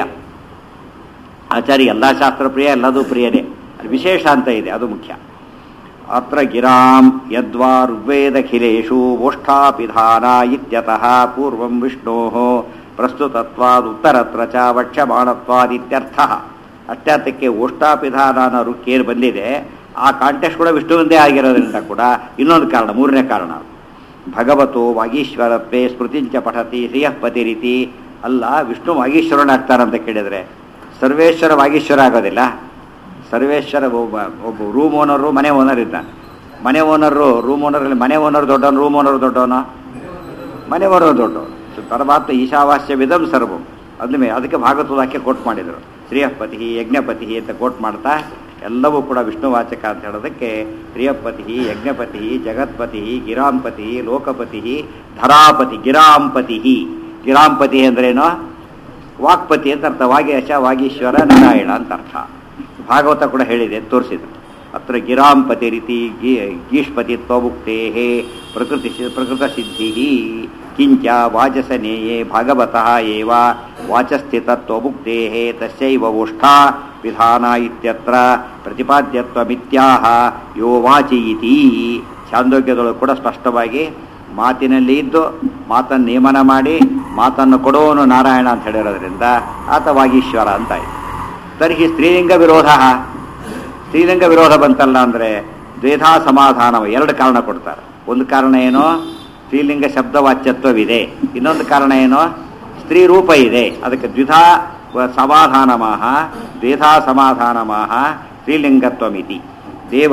ಆಚಾರ್ಯ ಎಲ್ಲ ಶಾಸ್ತ್ರ ಪ್ರಿಯ ಎಲ್ಲದೂ ಪ್ರಿಯನೇ ಅದು ವಿಶೇಷ ಅಂತ ಇದೆ ಅದು ಮುಖ್ಯ ಅತ್ರ ಗಿರಾಂ ಯದ್ವಾ ಋಗ್ವೇದಖಿಲೇಶು ಓಷ್ಠಾಪಿಧಾನ ಇತ್ಯತಃ ಪೂರ್ವಂ ವಿಷ್ಣೋ ಪ್ರಸ್ತುತತ್ವಾದ್ ಉತ್ತರತ್ರ ಚ ವಕ್ಷ್ಯಮಾಣತ್ವಾದಿತ್ಯರ್ಥ ಅತ್ಯರ್ಥಕ್ಕೆ ಓಷ್ಠಾಪಿಧಾನ ಅನ್ನೋ ರುಕ್ಕೇನು ಬಂದಿದೆ ಆ ಕಾಂಟೆಕ್ಸ್ಟ್ ಕೂಡ ವಿಷ್ಣುವಿಂದೇ ಆಗಿರೋದ್ರಿಂದ ಕೂಡ ಇನ್ನೊಂದು ಕಾರಣ ಮೂರನೇ ಕಾರಣ ಭಗವತೋ ವಾಗೀಶ್ವರತ್ವೇ ಸ್ಮೃತಿಂಚ ಪಠತಿ ಶ್ರೀಯಃಪತಿ ರೀತಿ ಅಲ್ಲ ವಿಷ್ಣು ವಾಗೀಶ್ವರನಾಗ್ತಾರಂತ ಕೇಳಿದರೆ ಸರ್ವೇಶ್ವರ ವಾಗೀಶ್ವರ ಆಗೋದಿಲ್ಲ ಸರ್ವೇಶ್ವರ ಒಬ್ಬ ಒಬ್ಬ ರೂಮ್ ಓನರು ಮನೆ ಓನರ್ ಇದ್ದಾನೆ ಮನೆ ಓನರು ರೂಮ್ ಓನರಲ್ಲಿ ಮನೆ ಓನರ್ ದೊಡ್ಡವನು ರೂಮ್ ಓನರ್ ದೊಡ್ಡವನು ಮನೆ ಓನರ್ ದೊಡ್ಡವನು ಸೊ ಪರಮಾತ್ಮ ಈಶಾವಾಸ್ಯ ವಿಧಂ ಸರ್ವಂ ಅದ್ರ ಮೇಲೆ ಅದಕ್ಕೆ ಭಾಗವತ ವಾಕ್ಯ ಕೊಟ್ಟು ಮಾಡಿದರು ಶ್ರೀಯಪತಿ ಯಜ್ಞಪತಿ ಅಂತ ಕೋಟ್ ಮಾಡ್ತಾ ಎಲ್ಲವೂ ಕೂಡ ವಿಷ್ಣುವಾಚಕ ಅಂತ ಹೇಳೋದಕ್ಕೆ ಶ್ರೀಯಪತಿ ಯಜ್ಞಪತಿ ಜಗತ್ಪತಿ ಗಿರಾಂಪತಿ ಲೋಕಪತಿ ಧರಾಪತಿ ಗಿರಾಂಪತಿ ಗಿರಾಂಪತಿ ಅಂದ್ರೇನು ವಾಕ್ಪತಿ ಅಂತ ಅರ್ಥ ವಾಗೇಶ ವಾಗೀಶ್ವರ ನಾರಾಯಣ ಅಂತ ಅರ್ಥ ಭಾಗವತ ಕೂಡ ಹೇಳಿದೆ ತೋರಿಸಿದ್ರು ಅತ್ರ ಗಿರಾಂಪತಿ ರೀತಿ ಗಿ ಗೀಷ್ಪತಿತ್ವಮುಕ್ತೇ ಪ್ರಕೃತಿ ಪ್ರಕೃತ ಸಿದ್ಧಿ ಕಿಂಚ ವಾಚಸನೇಯೇ ಭಾಗವತಃ ಏವ ವಾಚಸ್ಥಿತತ್ವಮುಕ್ತೇ ತಸ್ಯೈವ ಉಷ್ಠಾ ವಿಧಾನ ಇತ್ಯತ್ರ ಪ್ರತಿಪಾದ್ಯತ್ವಮಿತ್ಯಾಹ ಯೋ ವಾಚಿ ಇತಿ ಛಾಂದೋಗ್ಯದೊಳಗೆ ಕೂಡ ಸ್ಪಷ್ಟವಾಗಿ ಮಾತಿನಲ್ಲಿ ಇದ್ದು ಮಾತನ್ನು ನೇಮನ ಮಾಡಿ ಮಾತನ್ನು ಕೊಡುವವನು ನಾರಾಯಣ ಅಂತ ಹೇಳಿರೋದ್ರಿಂದ ಆತ ವಾಗೀಶ್ವರ ಅಂತ ಆಯ್ತು ತರ್ಹಿ ಸ್ತ್ರೀಲಿಂಗ ವಿರೋಧ ಸ್ತ್ರೀಲಿಂಗ ವಿರೋಧ ಬಂತಲ್ಲ ಅಂದರೆ ದ್ವೇಧಾ ಸಮಾಧಾನ ಎರಡು ಕಾರಣ ಕೊಡ್ತಾರೆ ಒಂದು ಕಾರಣ ಏನು ಸ್ತ್ರೀಲಿಂಗ ಶಬ್ದವಾಚ್ಯತ್ವವಿದೆ ಇನ್ನೊಂದು ಕಾರಣ ಏನು ಸ್ತ್ರೀ ರೂಪ ಇದೆ ಅದಕ್ಕೆ ದ್ವಿಧಾ ಸಮಾಧಾನಮಾಹ ದ್ವೇಧಾ ಸಮಾಧಾನಮಾಹ ಸ್ತ್ರೀಲಿಂಗತ್ವಮಿತಿ ದೇವ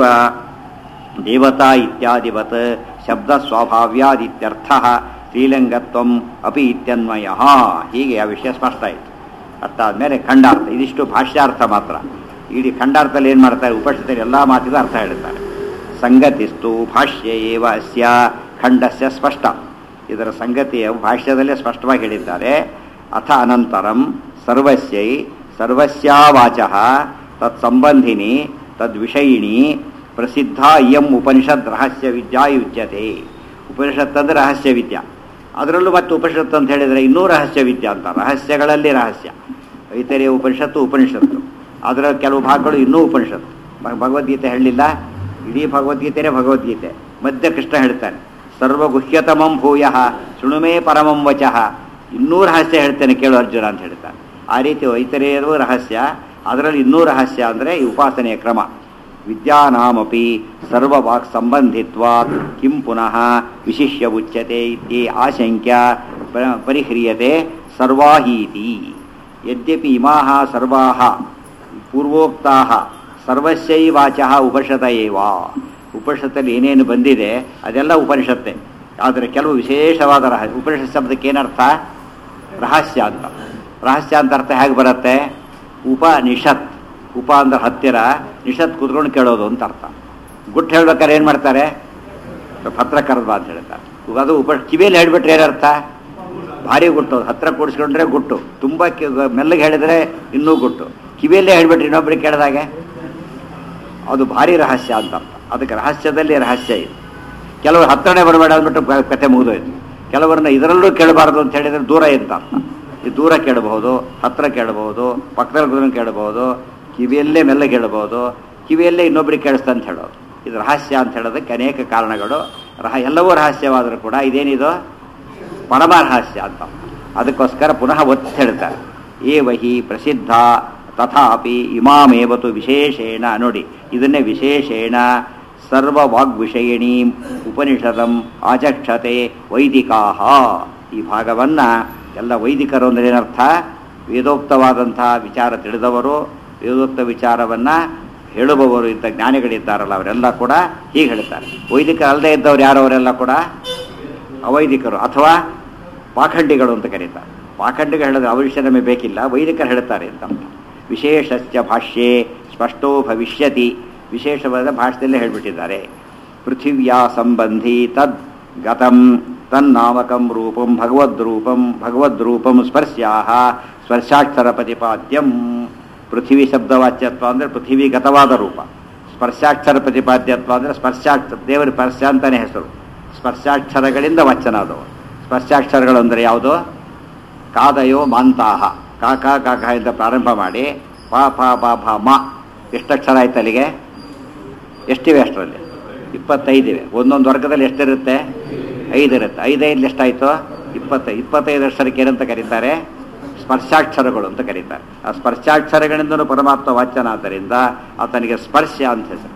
ದೇವತಾ ಇತ್ಯಾದಿವತ್ ಶಬ್ದ ಸ್ವಾಭಾವ್ಯಾದಿತ್ಯರ್ಥ ಸ್ತ್ರೀಲಿಂಗತ್ವಂ ಅಪಿ ಇತ್ಯನ್ವಯ ಹೀಗೆ ಆ ವಿಷಯ ಸ್ಪಷ್ಟ ಆಯಿತು ಅರ್ಥ ಆದಮೇಲೆ ಖಂಡಾರ್ಥ ಇದಿಷ್ಟು ಭಾಷ್ಯಾರ್ಥ ಮಾತ್ರ ಇಡೀ ಖಂಡಾರ್ಥದಲ್ಲಿ ಏನು ಮಾಡ್ತಾರೆ ಉಪನಿಷತ್ತಲ್ಲಿ ಎಲ್ಲ ಮಾತಿಗೂ ಅರ್ಥ ಹೇಳ್ತಾರೆ ಸಂಗತಿಸ್ತು ಭಾಷ್ಯ ಏವ ಅಸ್ಯ ಖಂಡಸ್ಯ ಸ್ಪಷ್ಟ ಇದರ ಸಂಗತಿಯ ಭಾಷ್ಯದಲ್ಲೇ ಸ್ಪಷ್ಟವಾಗಿ ಹೇಳಿದ್ದಾರೆ ಅಥ ಅನಂತರಂ ಸರ್ವಸ್ಯೈ ಸರ್ವಸ್ಯಾವಾಚ ತತ್ಸಂಬಂಧಿನಿ ತದ್ವಿಷಯಿಣಿ ಪ್ರಸಿದ್ಧ ಇಯಂ ಉಪನಿಷತ್ ರಹಸ್ಯ ವಿದ್ಯಾ ಯುಜ್ಯತೆ ಉಪನಿಷತ್ ಅಂದರೆ ರಹಸ್ಯ ವಿದ್ಯಾ ಅದರಲ್ಲೂ ಮತ್ತೆ ಉಪನಿಷತ್ತು ಅಂತ ಹೇಳಿದರೆ ಇನ್ನೂ ರಹಸ್ಯ ವಿದ್ಯಾ ಅಂತ ರಹಸ್ಯಗಳಲ್ಲಿ ರಹಸ್ಯ ಐತರಿಯ ಉಪನಿಷತ್ತು ಉಪನಿಷತ್ತು ಅದರ ಕೆಲವು ಭಾಗಗಳು ಇನ್ನೂ ಉಪನಿಷತ್ತು ಭ- ಭಗವದ್ಗೀತೆ ಹೇಳಲಿಲ್ಲ ಇಡೀ ಭಗವದ್ಗೀತೆನೇ ಭಗವದ್ಗೀತೆ ಮಧ್ಯ ಕೃಷ್ಣ ಹೇಳ್ತಾನೆ ಸರ್ವಗುಹ್ಯತಮಂ ಭೂಯ ಶೃಣುಮೇ ಪರಮಂ ವಚಃ ಇನ್ನೂ ರಹಸ್ಯ ಹೇಳ್ತೇನೆ ಕೇಳು ಅರ್ಜುನ ಅಂತ ಹೇಳ್ತಾನೆ ಆ ರೀತಿ ಐತರೇಯರು ರಹಸ್ಯ ಅದರಲ್ಲಿ ಇನ್ನೂ ರಹಸ್ಯ ಅಂದರೆ ಈ ಉಪಾಸನೆಯ ಕ್ರಮ ವಿದ್ಯಾನಾಮಪಿ ಸರ್ವವಾಕ್ ಸಂಬಂಧಿತ್ವಾತ್ ಕಿಂ ಪುನಃ ವಿಶಿಷ್ಯ ಉಚ್ಯತೆ ಇತಿ ಆಶಂಕ್ಯ ಪ- ಪರಿಹ್ರಿಯತೆ ಸರ್ವಾಹೀತಿ ಯದ್ಯಪಿ ಇಮಾಹ ಸರ್ವಾಹ ಪೂರ್ವೋಕ್ತಾಹ ಸರ್ವಸ್ಯೈವಾಚಃ ಉಪನಿಷತ ಏವ ಉಪನಿಷತ್ತಲ್ಲಿ ಏನೇನು ಬಂದಿದೆ ಅದೆಲ್ಲ ಉಪನಿಷತ್ತೆ ಆದರೆ ಕೆಲವು ವಿಶೇಷವಾದ ರಹಸ್ಯ ಉಪನಿಷತ್ ಶಬ್ದಕ್ಕೆ ಏನರ್ಥ ರಹಸ್ಯ ಅಂತ ರಹಸ್ಯ ಅಂತ ಅರ್ಥ ಹೇಗೆ ಬರುತ್ತೆ ಉಪನಿಷತ್ ಉಪ ಅಂದ್ರೆ ಹತ್ತಿರ ನಿಷತ್ ಕೂತ್ಕೊಂಡು ಕೇಳೋದು ಅಂತ ಅರ್ಥ ಗುಟ್ಟು ಹೇಳ್ಬೇಕಾದ್ರೆ ಏನು ಮಾಡ್ತಾರೆ ಹತ್ರ ಕರೆದ ಅಂತ ಹೇಳ್ತಾರೆ ಅದು ಉಪ ಕಿವಿಯಲ್ಲಿ ಹೇಳ್ಬಿಟ್ರೆ ಏನರ್ಥ ಭಾರಿ ಗುಟ್ಟು ಹತ್ರ ಕೂಡಿಸ್ಕೊಂಡ್ರೆ ಗುಟ್ಟು ತುಂಬ ಕಿ- ಮೆಲ್ಲಗೆ ಹೇಳಿದರೆ ಇನ್ನೂ ಗುಟ್ಟು ಕಿವಿಯಲ್ಲೇ ಹೇಳ್ಬಿಟ್ರೆ ಇನ್ನೊಬ್ಬರಿಗೆ ಕೇಳಿದಾಗೆ ಅದು ಭಾರಿ ರಹಸ್ಯ ಅಂತ ಅರ್ಥ ಅದಕ್ಕೆ ರಹಸ್ಯದಲ್ಲಿ ರಹಸ್ಯ ಇದೆ ಕೆಲವರು ಹತ್ರನೇ ಬರಬೇಡ ಅಂದ್ಬಿಟ್ಟು ಕ- ಕತೆ ಮುಗಿದೋಯ್ತು ಕೆಲವರನ್ನ ಇದರಲ್ಲೂ ಕೇಳಬಾರ್ದು ಅಂತ ಹೇಳಿದ್ರೆ ದೂರ ಅಂತ ಅರ್ಥ ಈ ದೂರ ಕೇಳಬಹುದು ಹತ್ರ ಕೇಳಬಹುದು ಪಕ್ಕದಲ್ಲಿ ಕೂತ್ಕೊಂಡು ಕೇಳಬಹುದು ಕಿವಿಯಲ್ಲೇ ಮೆಲ್ಲ ಕೇಳಬಹುದು ಕಿವಿಯಲ್ಲೇ ಇನ್ನೊಬ್ಬರಿಗೆ ಕೇಳಿಸ್ತಾ ಅಂತ ಹೇಳೋದು ಇದು ರಹಸ್ಯ ಅಂತ ಹೇಳೋದಕ್ಕೆ ಅನೇಕ ಕಾರಣಗಳು ರಹ ಎಲ್ಲವೂ ರಹಸ್ಯವಾದರೂ ಕೂಡ ಇದೇನಿದು ಪರಮ ರಹಸ್ಯ ಅಂತ ಅದಕ್ಕೋಸ್ಕರ ಪುನಃ ಒತ್ತಿ ಹೇಳ್ತಾರೆ ಏವ ಹಿ ಪ್ರಸಿದ್ಧ ತಥಾಪಿ ಇಮಾಮೇವತು ವಿಶೇಷೇಣ ನೋಡಿ ಇದನ್ನೇ ವಿಶೇಷೇಣ ಸರ್ವವಾಗ್ವಿಷಯಿಣಿ ಉಪನಿಷದಂ ಆಚಕ್ಷತೆ ವೈದಿಕಾಹ ಈ ಭಾಗವನ್ನ ಎಲ್ಲ ವೈದಿಕರು ಅಂದ್ರೆ ಏನರ್ಥ ವೇದೋಕ್ತವಾದಂಥ ವಿಚಾರ ತಿಳಿದವರು ವೇದೋಕ್ತ ವಿಚಾರವನ್ನ ಹೇಳುವವರು ಇಂಥ ಜ್ಞಾನಿಗಳಿದ್ದಾರಲ್ಲ ಅವರೆಲ್ಲ ಕೂಡ ಹೀಗೆ ಹೇಳ್ತಾರೆ ವೈದಿಕರು ಅಲ್ಲದೆ ಇದ್ದವ್ರು ಯಾರು ಅವರೆಲ್ಲ ಕೂಡ ಅವೈದಿಕರು ಅಥವಾ ಪಾಖಂಡಿಗಳು ಅಂತ ಕರೀತಾರೆ ಪಾಖಂಡಿಗಳು ಹೇಳಿದ್ರೆ ಅವ್ರ ವಿಷಯ ನಮಗೆ ಬೇಕಿಲ್ಲ ವೈದಿಕರು ಹೇಳ್ತಾರೆ ಅಂತ ಅರ್ಥ. ವಿಶೇಷಸ್ಯ ಭಾಷ್ಯೆ ಸ್ಪಷ್ಟೋ ಭವಿಷ್ಯತಿ ವಿಶೇಷವಾದ ಭಾಷೆಯಲ್ಲೇ ಹೇಳಿಬಿಟ್ಟಿದ್ದಾರೆ ಪೃಥಿವ್ಯಾ ಸಂಬಂಧಿ ತದ್ ಗತಂ ತನ್ನಾಮಕಂ ರೂಪಂ ಭಗವದ್ರೂಪಂ ಭಗವದ್ರೂಪಂ ಸ್ಪರ್ಶ್ಯಾಹ ಸ್ಪರ್ಶಾಕ್ಷರ ಪ್ರತಿಪಾದ್ಯಂ ಪೃಥಿವಿ ಶಬ್ದವಾಚ್ಯತ್ವ ಅಂದರೆ ಪೃಥಿವಿ ಗತವಾದ ರೂಪ ಸ್ಪರ್ಶಾಕ್ಷರ ಪ್ರತಿಪಾದ್ಯತ್ವ ಅಂದರೆ ಸ್ಪರ್ಶಾಕ್ಷರ ದೇವರ ಸ್ಪರ್ಶ ಅಂತಾನೆ ಹೆಸರು ಸ್ಪರ್ಶಾಕ್ಷರಗಳಿಂದ ವಚನ ಅದು ಸ್ಪರ್ಶಾಕ್ಷರಗಳು ಅಂದರೆ ಯಾವುದು ಕಾದಯೋ ಮಾಂತಾಹ ಕಾಕ ಕಾಕ ಇಂದ ಪ್ರಾರಂಭ ಮಾಡಿ ಪ ಪ ಪ ಭ ಮ ಎಷ್ಟಕ್ಷರ ಆಯ್ತು ಅಲ್ಲಿಗೆ ಎಷ್ಟಿವೆ ಅಷ್ಟರಲ್ಲಿ ಇಪ್ಪತ್ತೈದಿವೆ ಒಂದೊಂದು ವರ್ಗದಲ್ಲಿ ಎಷ್ಟಿರುತ್ತೆ ಐದಿರುತ್ತೆ ಐದೈದು ಎಷ್ಟಾಯಿತು ಇಪ್ಪತ್ತೈದು ಇಪ್ಪತ್ತೈದು ಅಕ್ಷರಕ್ಕೆ ಏನಂತ ಕರೀತಾರೆ ಸ್ಪರ್ಶಾಕ್ಷರಗಳು ಅಂತ ಕರೀತಾರೆ ಆ ಸ್ಪರ್ಶಾಕ್ಷರಗಳಿಂದಲೂ ಪರಮಾತ್ಮ ವಾಚ್ಯನಾದ್ದರಿಂದ ಆತನಿಗೆ ಸ್ಪರ್ಶ ಅಂತ ಹೆಸರು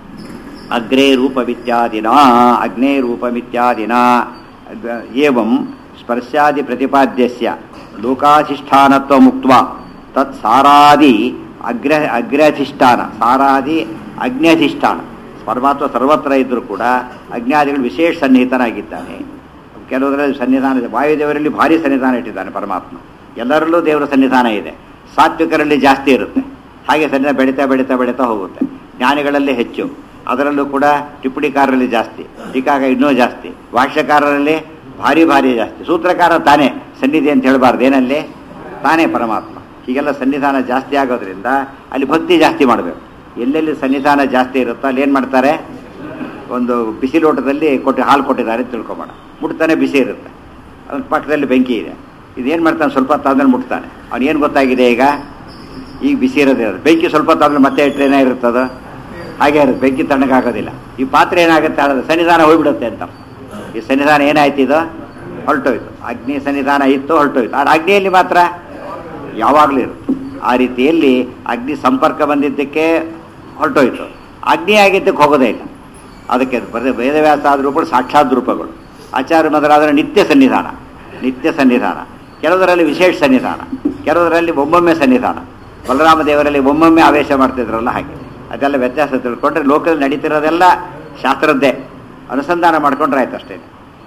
ಅಗ್ರೇ ರೂಪಮಿತ್ಯಾದಿನ ಅಗ್ನೇ ರೂಪಮಿತ್ಯಾದಿನ ಅಗ್- ಏವಂ ಸ್ಪರ್ಶಾದಿ ಪ್ರತಿಪಾದ್ಯಸ್ಯ ಲೋಕಾಧಿಷ್ಠಾನತ್ವ ಮುಕ್ತ ತತ್ ಸಾರಾದಿ ಅಗ್ರ ಅಗ್ರಧಿಷ್ಠಾನ ಸಾರಾದಿ ಅಗ್ನ್ಯಧಿಷ್ಠಾನ ಪರಮಾತ್ಮ ಸರ್ವತ್ರ ಇದ್ದರೂ ಕೂಡ ಅಜ್ಞಾದಿಗಳು ವಿಶೇಷ ಸನ್ನಿಹಿತನಾಗಿದ್ದಾನೆ ಕೆಲವರಲ್ಲಿ ಸನ್ನಿಧಾನ ಇದೆ ವಾಯುದೇವರಲ್ಲಿ ಭಾರಿ ಸನ್ನಿಧಾನ ಇಟ್ಟಿದ್ದಾನೆ ಪರಮಾತ್ಮ ಎಲ್ಲರಲ್ಲೂ ದೇವರ ಸನ್ನಿಧಾನ ಇದೆ ಸಾತ್ವಿಕರಲ್ಲಿ ಜಾಸ್ತಿ ಇರುತ್ತೆ ಹಾಗೆ ಸನ್ನಿಧಾನ ಬೆಳೀತಾ ಬೆಳೀತಾ ಬೆಳೀತಾ ಹೋಗುತ್ತೆ ಜ್ಞಾನಿಗಳಲ್ಲಿ ಹೆಚ್ಚು ಅದರಲ್ಲೂ ಕೂಡ ಟಿಪ್ಪಣಿಕಾರರಲ್ಲಿ ಜಾಸ್ತಿ ಟೀಕಾಗ ಇನ್ನೂ ಜಾಸ್ತಿ ಭಾಷ್ಯಕಾರರಲ್ಲಿ ಭಾರಿ ಭಾರಿ ಜಾಸ್ತಿ ಸೂತ್ರಕಾರ ತಾನೇ ಸನ್ನಿಧಿ ಅಂತ ಹೇಳಬಾರ್ದು ಏನಲ್ಲಿ ತಾನೇ ಪರಮಾತ್ಮ ಹೀಗೆಲ್ಲ ಸನ್ನಿಧಾನ ಜಾಸ್ತಿ ಆಗೋದ್ರಿಂದ ಅಲ್ಲಿ ಭಕ್ತಿ ಜಾಸ್ತಿ ಮಾಡಬೇಕು ಎಲ್ಲೆಲ್ಲಿ ಸನ್ನಿಧಾನ ಜಾಸ್ತಿ ಇರುತ್ತೋ ಅಲ್ಲಿ ಏನು ಮಾಡ್ತಾರೆ ಒಂದು ಬಿಸಿ ಲೋಟದಲ್ಲಿ ಕೊಟ್ಟು ಹಾಲು ಕೊಟ್ಟಿದ್ದಾರೆ ಅಂತ ತಿಳ್ಕೊಬೇಡ ಮುಟ್ತಾನೆ ಬಿಸಿ ಇರುತ್ತೆ ಅದ್ರ ಪಕ್ಕದಲ್ಲಿ ಬೆಂಕಿ ಇದೆ ಇದೇನು ಮಾಡ್ತಾನೆ ಸ್ವಲ್ಪ ಹೊತ್ತಾದ್ಮೇಲೆ ಮುಟ್ತಾನೆ ಅವ್ನು ಗೊತ್ತಾಗಿದೆ ಈಗ ಈಗ ಬಿಸಿ ಇರೋದೇ ಅದು ಬೆಂಕಿ ಸ್ವಲ್ಪ ಹೊತ್ತಾದ್ಮೇಲೆ ಮತ್ತೆ ಇಟ್ಟರೇನೇ ಇರುತ್ತದು ಹಾಗೆ ಇರುತ್ತೆ ಬೆಂಕಿ ತಣ್ಣಗಾಗೋದಿಲ್ಲ ಈ ಪಾತ್ರೆ ಏನಾಗುತ್ತೆ ಅದು ಸನ್ನಿಧಾನ ಹೋಗ್ಬಿಡುತ್ತೆ ಅಂತ ಈ ಸನ್ನಿಧಾನ ಏನಾಯ್ತು ಇದು ಹೊರಟೋಯ್ತು ಅಗ್ನಿ ಸನ್ನಿಧಾನ ಇತ್ತು ಹೊರಟೋಯ್ತು ಆದ್ರೆ ಅಗ್ನಿಯಲ್ಲಿ ಮಾತ್ರ ಯಾವಾಗಲೂ ಇರುತ್ತೆ ಆ ರೀತಿಯಲ್ಲಿ ಅಗ್ನಿ ಸಂಪರ್ಕ ಬಂದಿದ್ದಕ್ಕೆ ಹೊರಟೋಯ್ತು ಅಗ್ನಿ ಆಗಿದ್ದಕ್ಕೆ ಹೋಗೋದೇ ಇಲ್ಲ ಅದಕ್ಕೆ ಬರೀ ವೇದವ್ಯಾಸ ಆದ ರೂಪಗಳು ಸಾಕ್ಷಾತ್ ರೂಪಗಳು ಆಚಾರ್ಯ ಮೊದಲಾದರೆ ನಿತ್ಯ ಸನ್ನಿಧಾನ ನಿತ್ಯ ಸನ್ನಿಧಾನ ಕೆಲವರಲ್ಲಿ ವಿಶೇಷ ಸನ್ನಿಧಾನ ಕೆಲವರಲ್ಲಿ ಒಮ್ಮೊಮ್ಮೆ ಸನ್ನಿಧಾನ ಬಲರಾಮ ದೇವರಲ್ಲಿ ಒಮ್ಮೊಮ್ಮೆ ಆವೇಶ ಮಾಡ್ತಿದ್ರಲ್ಲ ಹಾಗೆ ಅದೆಲ್ಲ ವ್ಯತ್ಯಾಸ ತಿಳ್ಕೊಂಡ್ರೆ ಲೋಕದಲ್ಲಿ ನಡೀತಿರೋದೆಲ್ಲ ಶಾಸ್ತ್ರದ್ದೇ ಅನುಸಂಧಾನ ಮಾಡ್ಕೊಂಡ್ರೆ ಆಯ್ತು ಅಷ್ಟೇ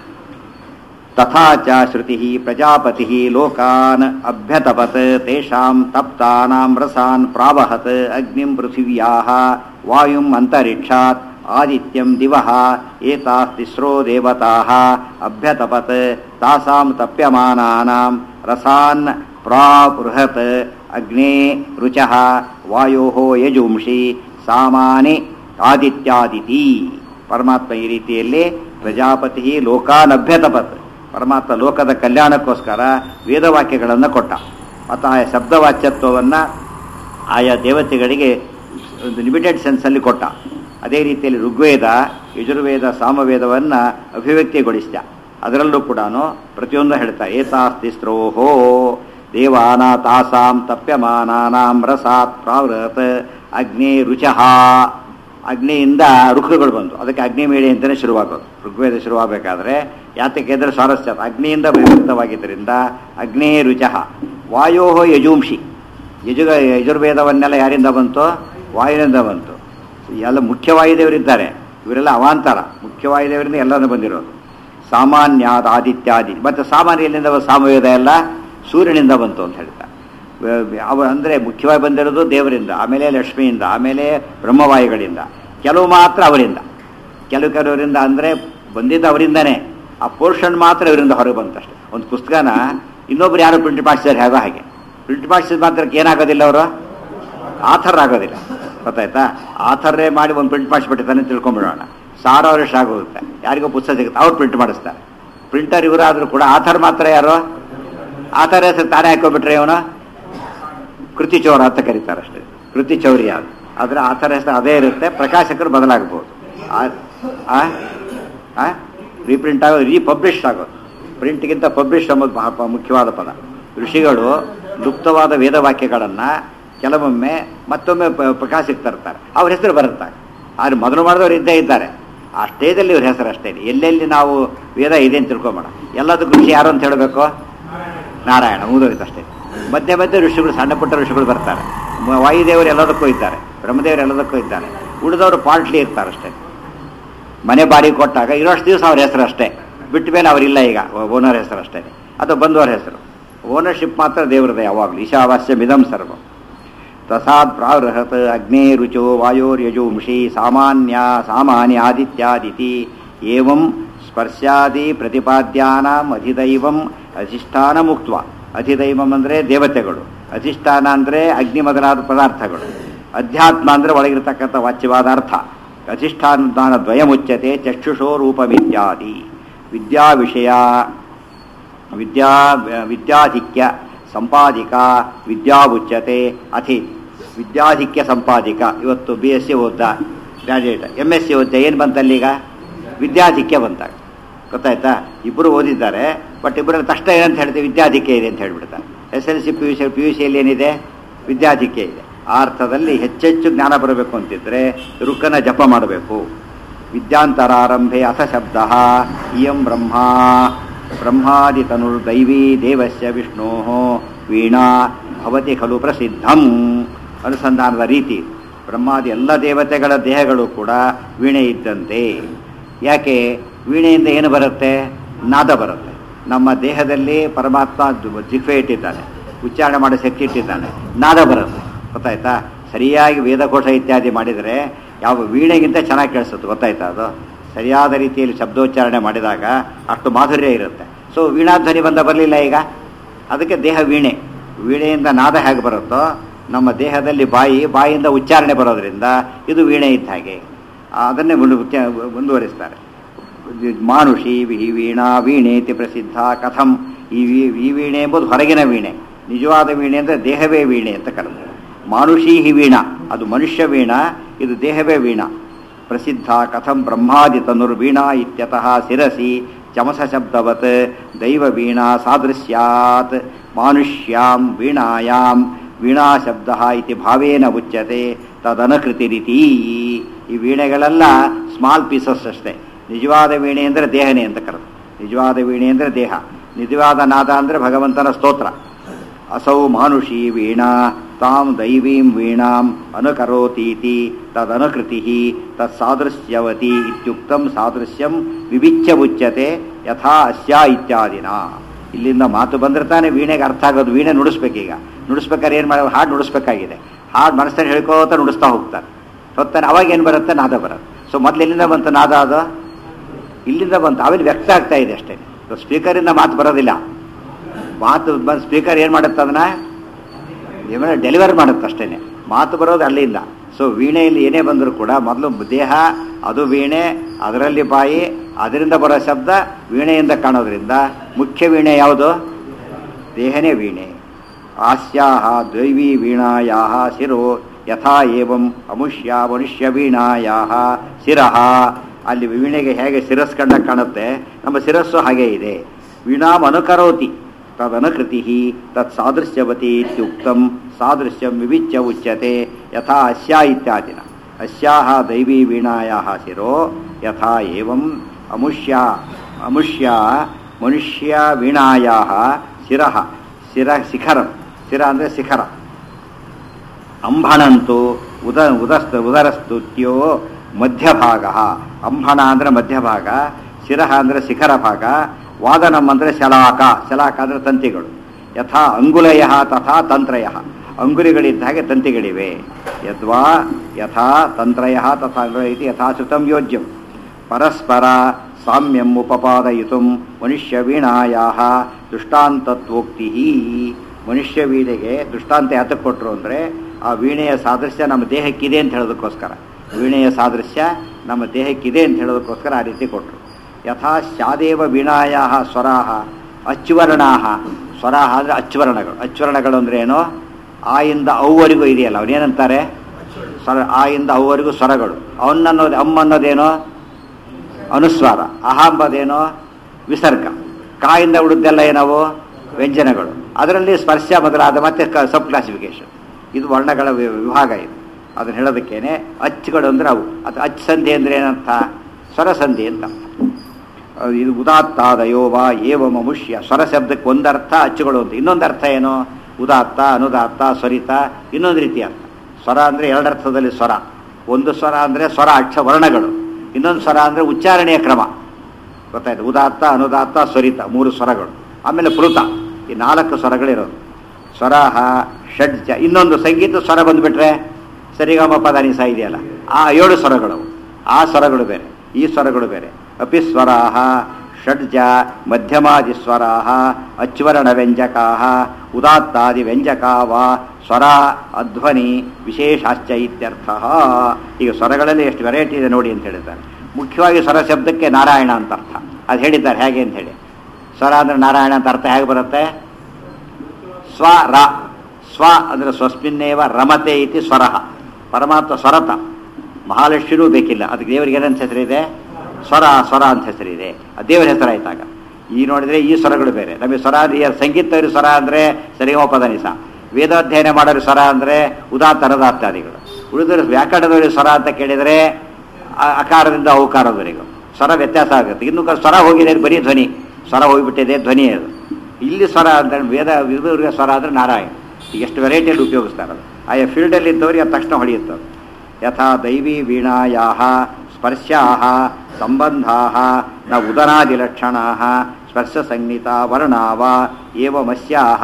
ತಥಾ ಚ ಶ್ರುತಿ ಪ್ರಜಾಪತಿ ಲೋಕಾನ್ ಅಭ್ಯತಪತ್ ತೇಷಾಂ ತಪ್ತಾನಾಂ ರಸಾನ್ ಪ್ರಾವಹತ್ ಅಗ್ನಿಂ ಪೃಥಿವ್ಯಾ ವಾಯುಂ ಅಂತರಿಕ್ಷಾತ್ ಆದಿತ್ಯಂ ದಿವಃ ಏತಾಸ್ತಿಸ್ರೋ ದೇವತಾಃ ಅಭ್ಯತಪತ್ ತಾಸಾಂ ತಪ್ಯಮಾನಾನಾಂ ರಸಾನ್ ಪ್ರಾಬೃಹತ್ ಅಗ್ನೇ ರುಚಃ ವಾಯೋಃ ಯಜುಂಷಿ ಸಾಮಾನಿ ಆದಿತ್ಯಾದಿತಿ ಪರಮಾತ್ಮ ಈ ರೀತಿಯಲ್ಲಿ ಪ್ರಜಾಪತಿ ಲೋಕಾನಭ್ಯತಪತ್ ಪರಮಾತ್ಮ ಲೋಕದ ಕಲ್ಯಾಣಕ್ಕೋಸ್ಕರ ವೇದವಾಕ್ಯಗಳನ್ನು ಕೊಟ್ಟ ಮತ್ತು ಆಯಾ ಶಬ್ದವಾಚ್ಯತ್ವವನ್ನು ಆಯಾ ದೇವತೆಗಳಿಗೆ ಒಂದು ಲಿಮಿಟೆಡ್ ಸೆನ್ಸಲ್ಲಿ ಕೊಟ್ಟ ಅದೇ ರೀತಿಯಲ್ಲಿ ಋಗ್ವೇದ ಯಜುರ್ವೇದ ಸಾಮವೇದವನ್ನು ಅಭಿವ್ಯಕ್ತಿಗೊಳಿಸಿದ ಅದರಲ್ಲೂ ಕೂಡ ಪ್ರತಿಯೊಂದು ಹೇಳ್ತಾ ಏತಾಸ್ತಿ ಸ್ತ್ರೋಹೋ ದೇವಾನ ತಾಸಾಂ ತಪ್ಯಮಾನಾನಾಂ ರಸಾತ್ ಪ್ರಾವೃತ್ ಅಗ್ನಿ ರುಚಃ ಅಗ್ನಿಯಿಂದ ರುಖಗಳು ಬಂತು ಅದಕ್ಕೆ ಅಗ್ನಿಮೇಳೆ ಅಂತಲೇ ಶುರುವಾಗೋದು ಋಗ್ವೇದ ಶುರುವಾಗಬೇಕಾದ್ರೆ ಯಾತಕ್ಕೆ ಅಂದರೆ ಸ್ವಾರಸ್ಯ ಅಗ್ನಿಯಿಂದ ವಿಭಕ್ತವಾಗಿದ್ದರಿಂದ ಅಗ್ನೇ ರುಚಃ ವಾಯೋ ಯಜೂಂಷಿ ಯಜುಗ ಯಜುರ್ವೇದವನ್ನೆಲ್ಲ ಯಾರಿಂದ ಬಂತು ವಾಯುವಿನಿಂದ ಬಂತು ಎಲ್ಲ ಮುಖ್ಯವಾಯುದೇವರಿದ್ದಾರೆ ಇವರೆಲ್ಲ ಅವಾಂತರ ಮುಖ್ಯವಾಯುದೇವರಿಂದ ಎಲ್ಲರೂ ಬಂದಿರೋದು ಸಾಮಾನ್ಯಾದ ಆದಿತ್ಯಾದಿ ಮತ್ತು ಸಾಮಾನ್ಯ ಎಲ್ಲಿಂದ ಬಂತು? ಸಾಮವೇದ ಎಲ್ಲ ಸೂರ್ಯನಿಂದ ಬಂತು ಅಂತ ಹೇಳ್ತಾರೆ ಅವ ಅಂದರೆ ಮುಖ್ಯವಾಗಿ ಬಂದಿರೋದು ದೇವರಿಂದ ಆಮೇಲೆ ಲಕ್ಷ್ಮಿಯಿಂದ ಆಮೇಲೆ ಬ್ರಹ್ಮವಾಯುಗಳಿಂದ ಕೆಲವು ಮಾತ್ರ ಅವರಿಂದ ಕೆಲವು ಕೆಲವರಿಂದ ಅಂದರೆ ಬಂದಿದ್ದು ಅವರಿಂದನೇ ಆ ಪೋರ್ಷನ್ ಮಾತ್ರ ಇವರಿಂದ ಹೊರಗೆ ಬಂತಷ್ಟೆ ಒಂದು ಪುಸ್ತಕನ ಇನ್ನೊಬ್ರು ಯಾರು ಪ್ರಿಂಟ್ ಮಾಡಿಸಿದಾರೆ ಹೇಗೋ ಹಾಗೆ ಪ್ರಿಂಟ್ ಮಾಡಿಸಿದ ಮಾತ್ರಕ್ಕೆ ಏನಾಗೋದಿಲ್ಲ ಅವರು ಆಥರ್ ಆಗೋದಿಲ್ಲ ಗೊತ್ತಾಯ್ತಾ ಆಥರ್ರೇ ಮಾಡಿ ಒಂದು ಪ್ರಿಂಟ್ ಮಾಡಿಸ್ಬಿಟ್ಟಿದ್ದಾನೆ ತಿಳ್ಕೊಂಬಿಡೋಣ ಸಾವಿರಾರು ವರ್ಷ ಆಗೋಗುತ್ತೆ ಯಾರಿಗೋ ಪುಸ್ತಕ ಸಿಗುತ್ತೆ ಅವ್ರು ಪ್ರಿಂಟ್ ಮಾಡಿಸ್ತಾರೆ ಪ್ರಿಂಟರ್ ಇವರಾದರೂ ಕೂಡ ಆಥರ್ ಮಾತ್ರ ಯಾರು ಆಥರ್ ಹೆಸರು ತಾನೇ ಹಾಕೋಬಿಟ್ರೆ ಇವನು ಕೃತಿ ಚೌರ ಅಂತ ಕರೀತಾರೆ ಅಷ್ಟೇ ಕೃತಿ ಚೌರ್ಯ ಅದು ಆದರೆ ಆಥರ್ ಹೆಸರು ಅದೇ ಇರುತ್ತೆ ಪ್ರಕಾಶಕರು ಬದಲಾಗ್ಬೋದು ರೀಪ್ರಿಂಟ್ ಆಗೋದು ರೀಪಬ್ಲಿಷ್ ಆಗೋದು ಪ್ರಿಂಟ್ಗಿಂತ ಪಬ್ಲಿಷ್ ಎಂಬುದು ಬಹಳ ಮುಖ್ಯವಾದ ಪದ ಋಷಿಗಳು ಲುಪ್ತವಾದ ವೇದವಾಕ್ಯಗಳನ್ನು ಕೆಲವೊಮ್ಮೆ ಮತ್ತೊಮ್ಮೆ ಪ- ಪ್ರಕಾಶಕ್ಕೆ ತರ್ತಾರೆ ಅವ್ರ ಹೆಸರು ಬರುತ್ತಾರೆ ಆದರೆ ಮೊದಲು ಮಾಡಿದವರು ಇದ್ದೇ ಇದ್ದಾರೆ ಆ ಸ್ಟೇಜಲ್ಲಿ ಇವ್ರ ಹೆಸರು ಅಷ್ಟೇ ಇದೆ ಎಲ್ಲೆಲ್ಲಿ ನಾವು ವೇದ ಇದೆ ಅಂತ ತಿಳ್ಕೊಂಬೇಡ ಎಲ್ಲದಕ್ಕೂ ಋಷಿ ಯಾರು ಅಂತ ಹೇಳಬೇಕು ನಾರಾಯಣ ಮುಗಿದೋಯ್ತು ಅಷ್ಟೇ ಮಧ್ಯೆ ಮಧ್ಯೆ ಋಷಿಗಳು ಸಣ್ಣ ಪುಟ್ಟ ಋಷಿಗಳು ಬರ್ತಾರೆ ಮ- ವಾಯುದೇವರು ಎಲ್ಲದಕ್ಕೂ ಇದ್ದಾರೆ ಬ್ರಹ್ಮದೇವರು ಎಲ್ಲದಕ್ಕೂ ಇದ್ದಾರೆ ಉಳಿದವರು ಪಾರ್ಟ್ಲಿ ಇರ್ತಾರೆ ಅಷ್ಟೇ ಮನೆ ಬಾಡಿ ಕೊಟ್ಟಾಗ ಇರೋಷ್ಟು ದಿವಸ ಅವ್ರ ಹೆಸರು ಅಷ್ಟೇ ಬಿಟ್ಟ ಮೇಲೆ ಅವರಿಲ್ಲ ಈಗ ಓನರ್ ಹೆಸರು ಅಷ್ಟೇ ಅಥವಾ ಬಂದವರ ಹೆಸರು ಓನರ್ಶಿಪ್ ಮಾತ್ರ ದೇವರದೇ ಯಾವಾಗಲೂ ಈಶಾವಾಸ್ಯ ಮಿದಂ ಸರ್ವ ತಸಾದ್ ಪ್ರಾವೃಹತ್ ಅಗ್ನೇ ರುಚೋ ವಾಯೋರ್ಯಜೂಂಷಿ ಸಾಮಾನ್ಯ ಸಾಮಾನ್ಯ ಆದಿತ್ಯಾದಿತಿ ಏವಂ ಸ್ಪರ್ಶಾದಿ ಪ್ರತಿಪಾದ್ಯಾನಾಂ ಅಧಿದೈವಂ ಅಧಿಷ್ಠಾನ ಮುಕ್ತ ಅಧಿದೈವಂ ಅಂದರೆ ದೇವತೆಗಳು ಅಧಿಷ್ಠಾನ ಅಂದರೆ ಅಗ್ನಿ ಮೊದಲಾದ ಪದಾರ್ಥಗಳು ಅಧ್ಯಾತ್ಮ ಅಂದರೆ ಒಳಗಿರತಕ್ಕಂಥ ವಾಚ್ಯವಾದ ಅರ್ಥ ಅಧಿಷ್ಠಾನ ದ್ವಯಮುಚ್ಯತೆ ಚಕ್ಷುಷೋ ರೂಪಮಿತ್ಯಾದಿ ವಿದ್ಯಾ ವಿಷಯ ವಿದ್ಯಾ ವಿದ್ಯಾಧಿಕ್ಯ ಸಂಪಾದಿಕ ವಿದ್ಯಾ ಉಚ್ಯತೆ ಅತಿ ವಿದ್ಯಾಧಿಕ್ಯ ಸಂಪಾದಿಕ ಇವತ್ತು ಬಿ ಎಸ್ ಸಿ ಓದ್ದ ಗ್ರಾಜುಯೇಟ್ ಎಮ್ ಎಸ್ ಸಿ ಓದ್ದ ಏನು ಬಂತಲ್ಲೀಗ ವಿದ್ಯಾಧಿಕ್ಯ ಬಂತಾಗ ಗೊತ್ತಾಯ್ತಾ ಇಬ್ಬರು ಓದಿದ್ದಾರೆ ಬಟ್ ಇಬ್ಬರಲ್ಲಿ ತಕ್ಷಣ ಏನಂತ ಹೇಳ್ತೀವಿ ವಿದ್ಯಾಧಿಕ್ಯ ಇದೆ ಅಂತ ಹೇಳ್ಬಿಡ್ತಾರೆ S L C P U C P U ಸಿಯಲ್ಲಿ ಏನಿದೆ ವಿದ್ಯಾಧಿಕ್ಯ ಇದೆ ಆ ಅರ್ಥದಲ್ಲಿ ಹೆಚ್ಚೆಚ್ಚು ಜ್ಞಾನ ಬರಬೇಕು ಅಂತಿದ್ರೆ ರುಕ್ಕನ ಜಪ ಮಾಡಬೇಕು ವಿದ್ಯಾಂತರಾರಂಭೆ ಅಥ ಶಬ್ದ ಇಯಂ ಬ್ರಹ್ಮ ಬ್ರಹ್ಮಾದಿತನುರ್ದೈವೀ ದೇವಸ್ಯ ವಿಷ್ಣೋ ವೀಣಾ ಭವತಿ ಖಲು ಪ್ರಸಿದ್ಧಂ ಅನುಸಂಧಾನದ ರೀತಿ ಬ್ರಹ್ಮಾದಿ ಎಲ್ಲ ದೇವತೆಗಳ ದೇಹಗಳು ಕೂಡ ವೀಣೆ ಇದ್ದಂತೆ ಯಾಕೆ ವೀಣೆಯಿಂದ ಏನು ಬರುತ್ತೆ ನಾದ ಬರುತ್ತೆ ನಮ್ಮ ದೇಹದಲ್ಲಿ ಪರಮಾತ್ಮ ಜಿಫೆ ಇಟ್ಟಿದ್ದಾನೆ ಉಚ್ಚಾರಣೆ ಮಾಡೋ ಶಕ್ತಿ ಇಟ್ಟಿದ್ದಾನೆ ನಾದ ಬರುತ್ತೆ ಗೊತ್ತಾಯ್ತಾ ಸರಿಯಾಗಿ ವೇದಕೋಶ ಇತ್ಯಾದಿ ಮಾಡಿದರೆ ಯಾವ ವೀಣೆಗಿಂತ ಚೆನ್ನಾಗಿ ಕೇಳಿಸುತ್ತೆ ಗೊತ್ತಾಯ್ತಾ ಅದು ಸರಿಯಾದ ರೀತಿಯಲ್ಲಿ ಶಬ್ದೋಚ್ಚಾರಣೆ ಮಾಡಿದಾಗ ಅಷ್ಟು ಮಾಧುರ್ಯ ಇರುತ್ತೆ ಸೊ ವೀಣಾಧ್ವನಿ ಬಂದ ಬರಲಿಲ್ಲ ಈಗ ಅದಕ್ಕೆ ದೇಹ ವೀಣೆ ವೀಣೆಯಿಂದ ನಾದ ಹೇಗೆ ಬರುತ್ತೋ ನಮ್ಮ ದೇಹದಲ್ಲಿ ಬಾಯಿ ಬಾಯಿಯಿಂದ ಉಚ್ಚಾರಣೆ ಬರೋದ್ರಿಂದ ಇದು ವೀಣೆ ಇದ್ದ ಹಾಗೆ ಅದನ್ನೇ ಮುಂದು ಮುಂದುವರಿಸ್ತಾರೆ ಮಾನುಷಿ ವಿಹಿ ವೀಣಾ ವೀಣೇತಿ ಪ್ರಸಿದ್ಧ ಕಥಂ ಈ ವೀ- ಈ ವೀಣೆ ಎಂಬುದು ಹೊರಗಿನ ವೀಣೆ ನಿಜವಾದ ವೀಣೆ ಅಂದರೆ ದೇಹವೇ ವೀಣೆ ಅಂತ ಕರೆದು ಮಾನುಷೀ ಹಿ ವೀಣಾ ಅದು ಮನುಷ್ಯ ವೀಣಾ ಇದು ದೇಹವೇ ವೀಣಾ ಪ್ರಸಿದ್ಧ ಕಥಂ ಬ್ರಹ್ಮಾದಿ ತನುರ್ವೀಣಾ ಇತ್ಯತಃ ಶಿರಸಿ ಚಮಸ ಶಬ್ದವತ್ ದೈವ ವೀಣಾ ಸಾದೃಶ್ಯಾತ್ ಮಾನುಷ್ಯಾಂ ವೀಣಾಯಾಂ ವೀಣಾ ಶಬ್ದ ಇತಿ ಭಾವೇನ ಉಚ್ಯತೆ ತದನಕೃತಿ ರೀತಿ ಈ ವೀಣೆಗಳೆಲ್ಲ ಸ್ಮಾಲ್ ಪೀಸಸ್ ಅಷ್ಟೇ ನಿಜವಾದ ವೀಣೆ ಅಂದರೆ ದೇಹನೇ ಅಂತ ಕರೆದು ನಿಜವಾದ ವೀಣೆ ಅಂದರೆ ದೇಹ ನಿಜವಾದ ನಾದ ಅಂದರೆ ಭಗವಂತನ ಸ್ತೋತ್ರ ಅಸೌ ಮಾನುಷಿ ವೀಣಾ ತಾಂ ದೈವೀಂ ವೀಣಾಂ ಅನುಕರೋತೀತಿ ತದನುಕೃತಿ ತತ್ಸಾದೃಶ್ಯವತಿ ಇತ್ಯುಕ್ತಂ ಸಾದೃಶ್ಯಂ ವಿವಿಚ್ಯ ಉಚ್ಯತೆ ಯಥಾ ಅಸ್ಯ ಇತ್ಯಾದಿನ ಇಲ್ಲಿಂದ ಮಾತು ಬಂದ್ರೆ ತಾನೇ ವೀಣೆಗೆ ಅರ್ಥ ಆಗೋದು ವೀಣೆ ನುಡಿಸ್ಬೇಕೀಗ ನುಡಿಸ್ಬೇಕಾದ್ರೆ ಏನು ಮಾಡೋದು ಹಾಡು ನುಡಿಸ್ಬೇಕಾಗಿದೆ ಹಾಡು ಮನಸ್ಸಲ್ಲಿ ಹೇಳ್ಕೋತ ನುಡಿಸ್ತಾ ಹೋಗ್ತಾರೆ ಹೊತ್ತಾನೆ ಅವಾಗ ಏನು ಬರುತ್ತೆ ನಾದ ಬರುತ್ತೆ ಸೊ ಮೊದಲು ಎಲ್ಲಿಂದ ಬಂತು ನಾದ ಅದು ಇಲ್ಲಿಂದ ಬಂತು ಆಮೇಲೆ ವ್ಯಕ್ತ ಆಗ್ತಾ ಇದೆ ಅಷ್ಟೇ ಸ್ಪೀಕರಿಂದ ಮಾತು ಬರೋದಿಲ್ಲ ಮಾತು ಬಂದು ಸ್ಪೀಕರ್ ಏನು ಮಾಡುತ್ತೆ ಅದನ್ನ ಏನಾರ ಡೆಲಿವರ್ ಮಾಡುತ್ತೆ ಅಷ್ಟೇ ಮಾತು ಬರೋದು ಅಲ್ಲಿಂದ ಸೊ ವೀಣೆಯಲ್ಲಿ ಏನೇ ಬಂದರೂ ಕೂಡ ಮೊದಲು ದೇಹ ಅದು ವೀಣೆ ಅದರಲ್ಲಿ ಬಾಯಿ ಅದರಿಂದ ಬರೋ ಶಬ್ದ ವೀಣೆಯಿಂದ ಕಾಣೋದ್ರಿಂದ ಮುಖ್ಯ ವೀಣೆ ಯಾವುದು ದೇಹನೇ ವೀಣೆ ಆಸ್ಯಾಹ ದೈವೀ ವೀಣಾಯಾಹ ಶಿರೋ ಯಥಾ ಏವಂ ಅಮುಷ್ಯ ಮನುಷ್ಯ ವೀಣಾಯಾಹ ಶಿರಃ ಅಲ್ಲಿ ವೀಣೆಗೆ ಹೇಗೆ ಶಿರಸ್ಕಂಡ ಕಾಣುತ್ತೆ ನಮ್ಮ ಶಿರಸ್ಸು ಹಾಗೆ ಇದೆ ವೀಣಾಂ ಅನುಕರೋತಿ ತದನುಕೃತಿ ತತ್ ಸಾದೃಶ್ಯವತಿ ಇತ್ಯುಕ್ತಂ ಸಾದೃಶ್ಯಂ ವಿವಿಚ್ಯ ಉಚ್ಯತೆ ಯಥಾ ಅಸ್ಯಾ ಇತ್ಯಾದಿನ ಅಸ್ಯಾಹ ದೈವೀ ವೀಣಾಯಾಹ ಶಿರೋ ಯಥಾ ಏವಂ ಅಮುಷ್ಯ ಅಮುಷ್ಯ ಮನುಷ್ಯ ವೀಣಾಯಾಹ ಶಿರಃ ಶಿರ ಶಿಖರಂ ಶಿರ ಅಂದರೆ ಶಿಖರ ಅಂಬಣಂತು ಉದ ಉದಸ್ತ ಉದರಸ್ತುತ್ಯೋ ಮಧ್ಯಭಾಗ ಅಂಬಣ ಅಂದರೆ ಮಧ್ಯಭಾಗ ಶಿರಃ ಅಂದರೆ ಶಿಖರ ಭಾಗ ವಾದನಂ ಅಂದರೆ ಶಲಾಕ ಶಲಾಕ ಅಂದರೆ ತಂತಿಗಳು ಯಥಾ ಅಂಗುಲಯ ತಥಾ ತಂತ್ರಯ ಅಂಗುಲಿಗಳಿದ್ದ ಹಾಗೆ ತಂತಿಗಳಿವೆ ಯದ್ವಾ ಯಥಾ ತಂತ್ರಯ ತಥಾ ಇತಿ ಯಥಾಶ್ರುತಂ ಯೋಜ್ಯಂ ಪರಸ್ಪರ ಸಾಮ್ಯಂ ಉಪಪಾದಯಿತು ಮನುಷ್ಯ ವೀಣಾಯಾ ದೃಷ್ಟಾಂತತ್ವೋಕ್ತಿ ಮನುಷ್ಯ ವೀಣೆಗೆ ದೃಷ್ಟಾಂತ ಯಾತಕ್ಕೆ ಕೊಟ್ಟರು ಅಂದರೆ ಆ ವೀಣೆಯ ಸಾದೃಶ್ಯ ನಮ್ಮ ದೇಹಕ್ಕಿದೆ ಅಂತ ಹೇಳೋದಕ್ಕೋಸ್ಕರ ವೀಣೆಯ ಸಾದೃಶ್ಯ ನಮ್ಮ ದೇಹಕ್ಕಿದೆ ಅಂತ ಹೇಳೋದಕ್ಕೋಸ್ಕರ ಆ ರೀತಿ ಕೊಟ್ಟರು ಯಥಾ ಸ್ಯಾದೇವ ವೀಣಾಯಾ ಸ್ವರಾಹ ಅಚ್ಚುವರ್ಣಾಹ ಸ್ವರಾಹ ಅಂದರೆ ಅಚ್ಚುವರ್ಣಗಳು ಅಚ್ಚುವರ್ಣಗಳು ಅಂದ್ರೆ ಏನು ಆ ಇಂದ ಅವ್ವರೆಗೂ ಇದೆಯಲ್ಲ ಅವನೇನಂತಾರೆ ಸ್ವರ ಆ ಇಂದ ಅವ್ವರೆಗೂ ಸ್ವರಗಳು ಅವನ್ನನ್ನೋದು ಅಮ್ಮ ಅನ್ನೋದೇನೋ ಅನುಸ್ವಾರ ಅಹಾಂಬದೇನೋ ವಿಸರ್ಗ ಕಾಯಿಂದ ಉಳಿದೆಲ್ಲ ಏನವು ವ್ಯಂಜನಗಳು ಅದರಲ್ಲಿ ಸ್ಪರ್ಶ ಮೊದಲಾದ ಮತ್ತೆ ಸಬ್ ಕ್ಲಾಸಿಫಿಕೇಶನ್ ಇದು ವರ್ಣಗಳ ವಿ- ವಿಭಾಗ ಇದು ಅದನ್ನು ಹೇಳೋದಕ್ಕೇನೆ ಅಚ್ಚುಗಳು ಅಂದ್ರೆ ಅವು ಅದು ಅಚ್ಚು ಸಂಧಿ ಅಂದ್ರೆ ಏನಂತ ಸ್ವರಸಂಧಿ ಅಂತ ಅಹ್ ಇದು ಉದಾತ್ತಾದಯೋ ವಾ ಏವ ಮನುಷ್ಯ ಸ್ವರ ಶಬ್ದಕ್ಕೆ ಒಂದರ್ಥ ಅಚ್ಚುಗಳು ಅಂತ ಇನ್ನೊಂದು ಅರ್ಥ ಏನು ಉದಾತ್ತ ಅನುದಾತ್ತ ಸ್ವರಿತ ಇನ್ನೊಂದು ರೀತಿ ಅರ್ಥ ಸ್ವರ ಅಂದರೆ ಎರಡರ್ಥದಲ್ಲಿ ಸ್ವರ ಒಂದು ಸ್ವರ ಅಂದರೆ ಸ್ವರ ಅಕ್ಷ ವರ್ಣಗಳು ಇನ್ನೊಂದು ಸ್ವರ ಅಂದರೆ ಉಚ್ಚಾರಣೆಯ ಕ್ರಮ ಗೊತ್ತಾಯ್ತು ಉದಾತ್ತ ಅನುದಾತ್ತ ಸ್ವರಿತ ಮೂರು ಸ್ವರಗಳು ಆಮೇಲೆ ಪೃತ ಈ ನಾಲ್ಕು ಸ್ವರಗಳಿರೋದು ಸ್ವರಹ ಷಡ್ಜ ಇನ್ನೊಂದು ಸಂಗೀತ ಸ್ವರ ಬಂದುಬಿಟ್ರೆ ಸರಿಗಮ ಪದ ನಿಸ ಇದೆಯಲ್ಲ ಆ ಏಳು ಸ್ವರಗಳು ಆ ಸ್ವರಗಳು ಬೇರೆ ಈ ಸ್ವರಗಳು ಬೇರೆ ಅಪಿ ಸ್ವರಾಹ ಷಡ್ಜ ಮಧ್ಯಮಾದಿ ಸ್ವರಾಹ ಅಚ್ವರಣ ವ್ಯಂಜಕಾ ಉದಾತ್ತಾದಿ ವ್ಯಂಜಕಾ ವಾ ಸ್ವರ ಅಧ್ವನಿ ವಿಶೇಷಾಶ್ಚ ಇತ್ಯರ್ಥ ಈಗ ಸ್ವರಗಳಲ್ಲಿ ಎಷ್ಟು ವೆರೈಟಿ ಇದೆ ನೋಡಿ ಅಂತ ಹೇಳಿದ್ದಾರೆ ಮುಖ್ಯವಾಗಿ ಸ್ವರ ಶಬ್ದಕ್ಕೆ ನಾರಾಯಣ ಅಂತ ಅರ್ಥ ಅದು ಹೇಳಿದ್ದಾರೆ ಹೇಗೆ ಅಂತ ಹೇಳಿ ಸ್ವರ ಅಂದ್ರೆ ನಾರಾಯಣ ಅಂತ ಅರ್ಥ ಹೇಗೆ ಬರುತ್ತೆ ಸ್ವ ರ ಸ್ವ ಅಂದರೆ ಸ್ವಸ್ಮಿನ್ನೇವ ರಮತೆ ಇತಿ ಸ್ವರಃ ಪರಮಾತ್ಮ ಸ್ವರತ ಮಹಾಲಕ್ಷ್ಮಿನೂ ಬೇಕಿಲ್ಲ ಅದಕ್ಕೆ ದೇವರಿಗೆ ಏನಂತ ಹೆಸರಿದೆ ಸ್ವರ ಸ್ವರ ಅಂತ ಹೆಸರಿದೆ ಅದು ದೇವರ ಹೆಸರಾಯ್ತಾಗ ಈ ನೋಡಿದ್ರೆ ಈ ಸ್ವರಗಳು ಬೇರೆ ನಮಗೆ ಸ್ವರ ಅಂದ್ರೆ ಈ ಸಂಗೀತವ್ರ ಸ್ವರ ಅಂದರೆ ಸರಿಗಮಪದ ನಿಸ ವೇದಾಧ್ಯಯನ ಮಾಡೋರು ಸ್ವರ ಅಂದರೆ ಉದಾತ್ತ ಅನದಾತ್ತಾದಿಗಳು ಉಳಿದವರು ವ್ಯಾಕರಣದವರು ಸ್ವರ ಅಂತ ಕೇಳಿದರೆ ಆ- ಅಕಾರದಿಂದ ಔಕಾರದವರೆಗೂ ಸ್ವರ ವ್ಯತ್ಯಾಸ ಆಗುತ್ತೆ ಇನ್ನು ಕ- ಸ್ವರ ಹೋಗಿದೆ ಬರೀ ಧ್ವನಿ ಸ್ವರ ಹೋಗಿಬಿಟ್ಟಿದೆ ಧ್ವನಿ ಅದು ಇಲ್ಲಿ ಸ್ವರ ಅಂತ ವೇದ ಇವ್ರಿಗೆ ಸ್ವರ ಅಂದರೆ ನಾರಾಯಣ ಈಗ ಎಷ್ಟು ವೆರೈಟಿಯಲ್ಲಿ ಉಪಯೋಗಿಸ್ತಾರೆ ಅದು ಆಯಾ ಫೀಲ್ಡಲ್ಲಿ ಇದ್ದವ್ರಿಗೆ ಅದು ತಕ್ಷಣ ಹೊಳೆಯುತ್ತೆ ಅದು. ಯಥಾ ದೈವೀ ವೀಣಾಯಾ ಸ್ಪರ್ಶಾ ಸಂಬಂಧಾ ನ ಉದನಾದಿಲಕ್ಷಣಾ ಸ್ಪರ್ಶ ಸಂಹಿತ ವರ್ಣಾವ ಏವಮಸ್ಯಾಹ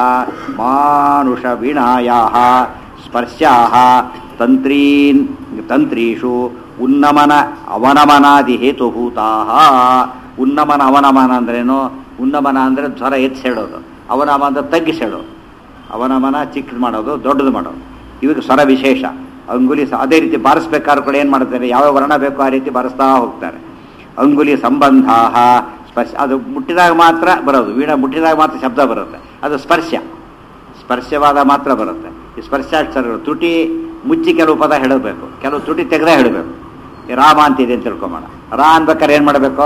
ಮಾನುಷ ವೀಣಾಯಾಹ ಸ್ಪರ್ಶಾಹ ತಂತ್ರೀನ್ ತಂತ್ರೀಷು ಉನ್ನಮನ ಅವನಮನಾದಿ ಹೇತುಭೂತಾಹ ಉನ್ನಮನ ಅವನಮನ ಅಂದ್ರೇನು ಉನ್ನಮನ ಅಂದರೆ ಸ್ವರ ಎತ್ತಿ ಹೇಳೋದು ಅವನಮ ಅಂದ್ರೆ ತಗ್ಗಿಸಿ ಹೇಳೋದು ಅವನಮನ ಚಿಕ್ಕದು ಮಾಡೋದು ದೊಡ್ಡದು ಮಾಡೋದು ಇವಾಗ ಸ್ವರ ವಿಶೇಷ ಅಂಗುಲಿ ಸ- ಅದೇ ರೀತಿ ಬಾರಿಸ್ಬೇಕಾದ್ರೂ ಕೂಡ ಏನು ಮಾಡ್ತಾರೆ ಯಾವ ವರ್ಣ ಬೇಕೋ ಆ ರೀತಿ ಬಾರಿಸ್ತಾ ಹೋಗ್ತಾರೆ ಅಂಗುಲಿ ಸಂಬಂಧ ಸ್ಪರ್ಶ ಅದು ಮುಟ್ಟಿದಾಗ ಮಾತ್ರ ಬರೋದು ವೀಣ ಮುಟ್ಟಿದಾಗ ಮಾತ್ರ ಶಬ್ದ ಬರುತ್ತೆ ಅದು ಸ್ಪರ್ಶ ಸ್ಪರ್ಶವಾದ ಮಾತ್ರ ಬರುತ್ತೆ ಈ ಸ್ಪರ್ಶಾಕ್ಷರಗಳು ತುಟಿ ಮುಚ್ಚಿ ಕೆಲವು ಪದ ಹೇಳಬೇಕು ಕೆಲವು ತುಟಿ ತೆಗೆದೇ ಹೇಳಬೇಕು ಈ ರಾಮ ಅಂತಿದೆ ಅಂತ ತಿಳ್ಕೊಂಬೋಣ ರಾ ಅನ್ಬೇಕಾದ್ರೆ ಏನು ಮಾಡಬೇಕು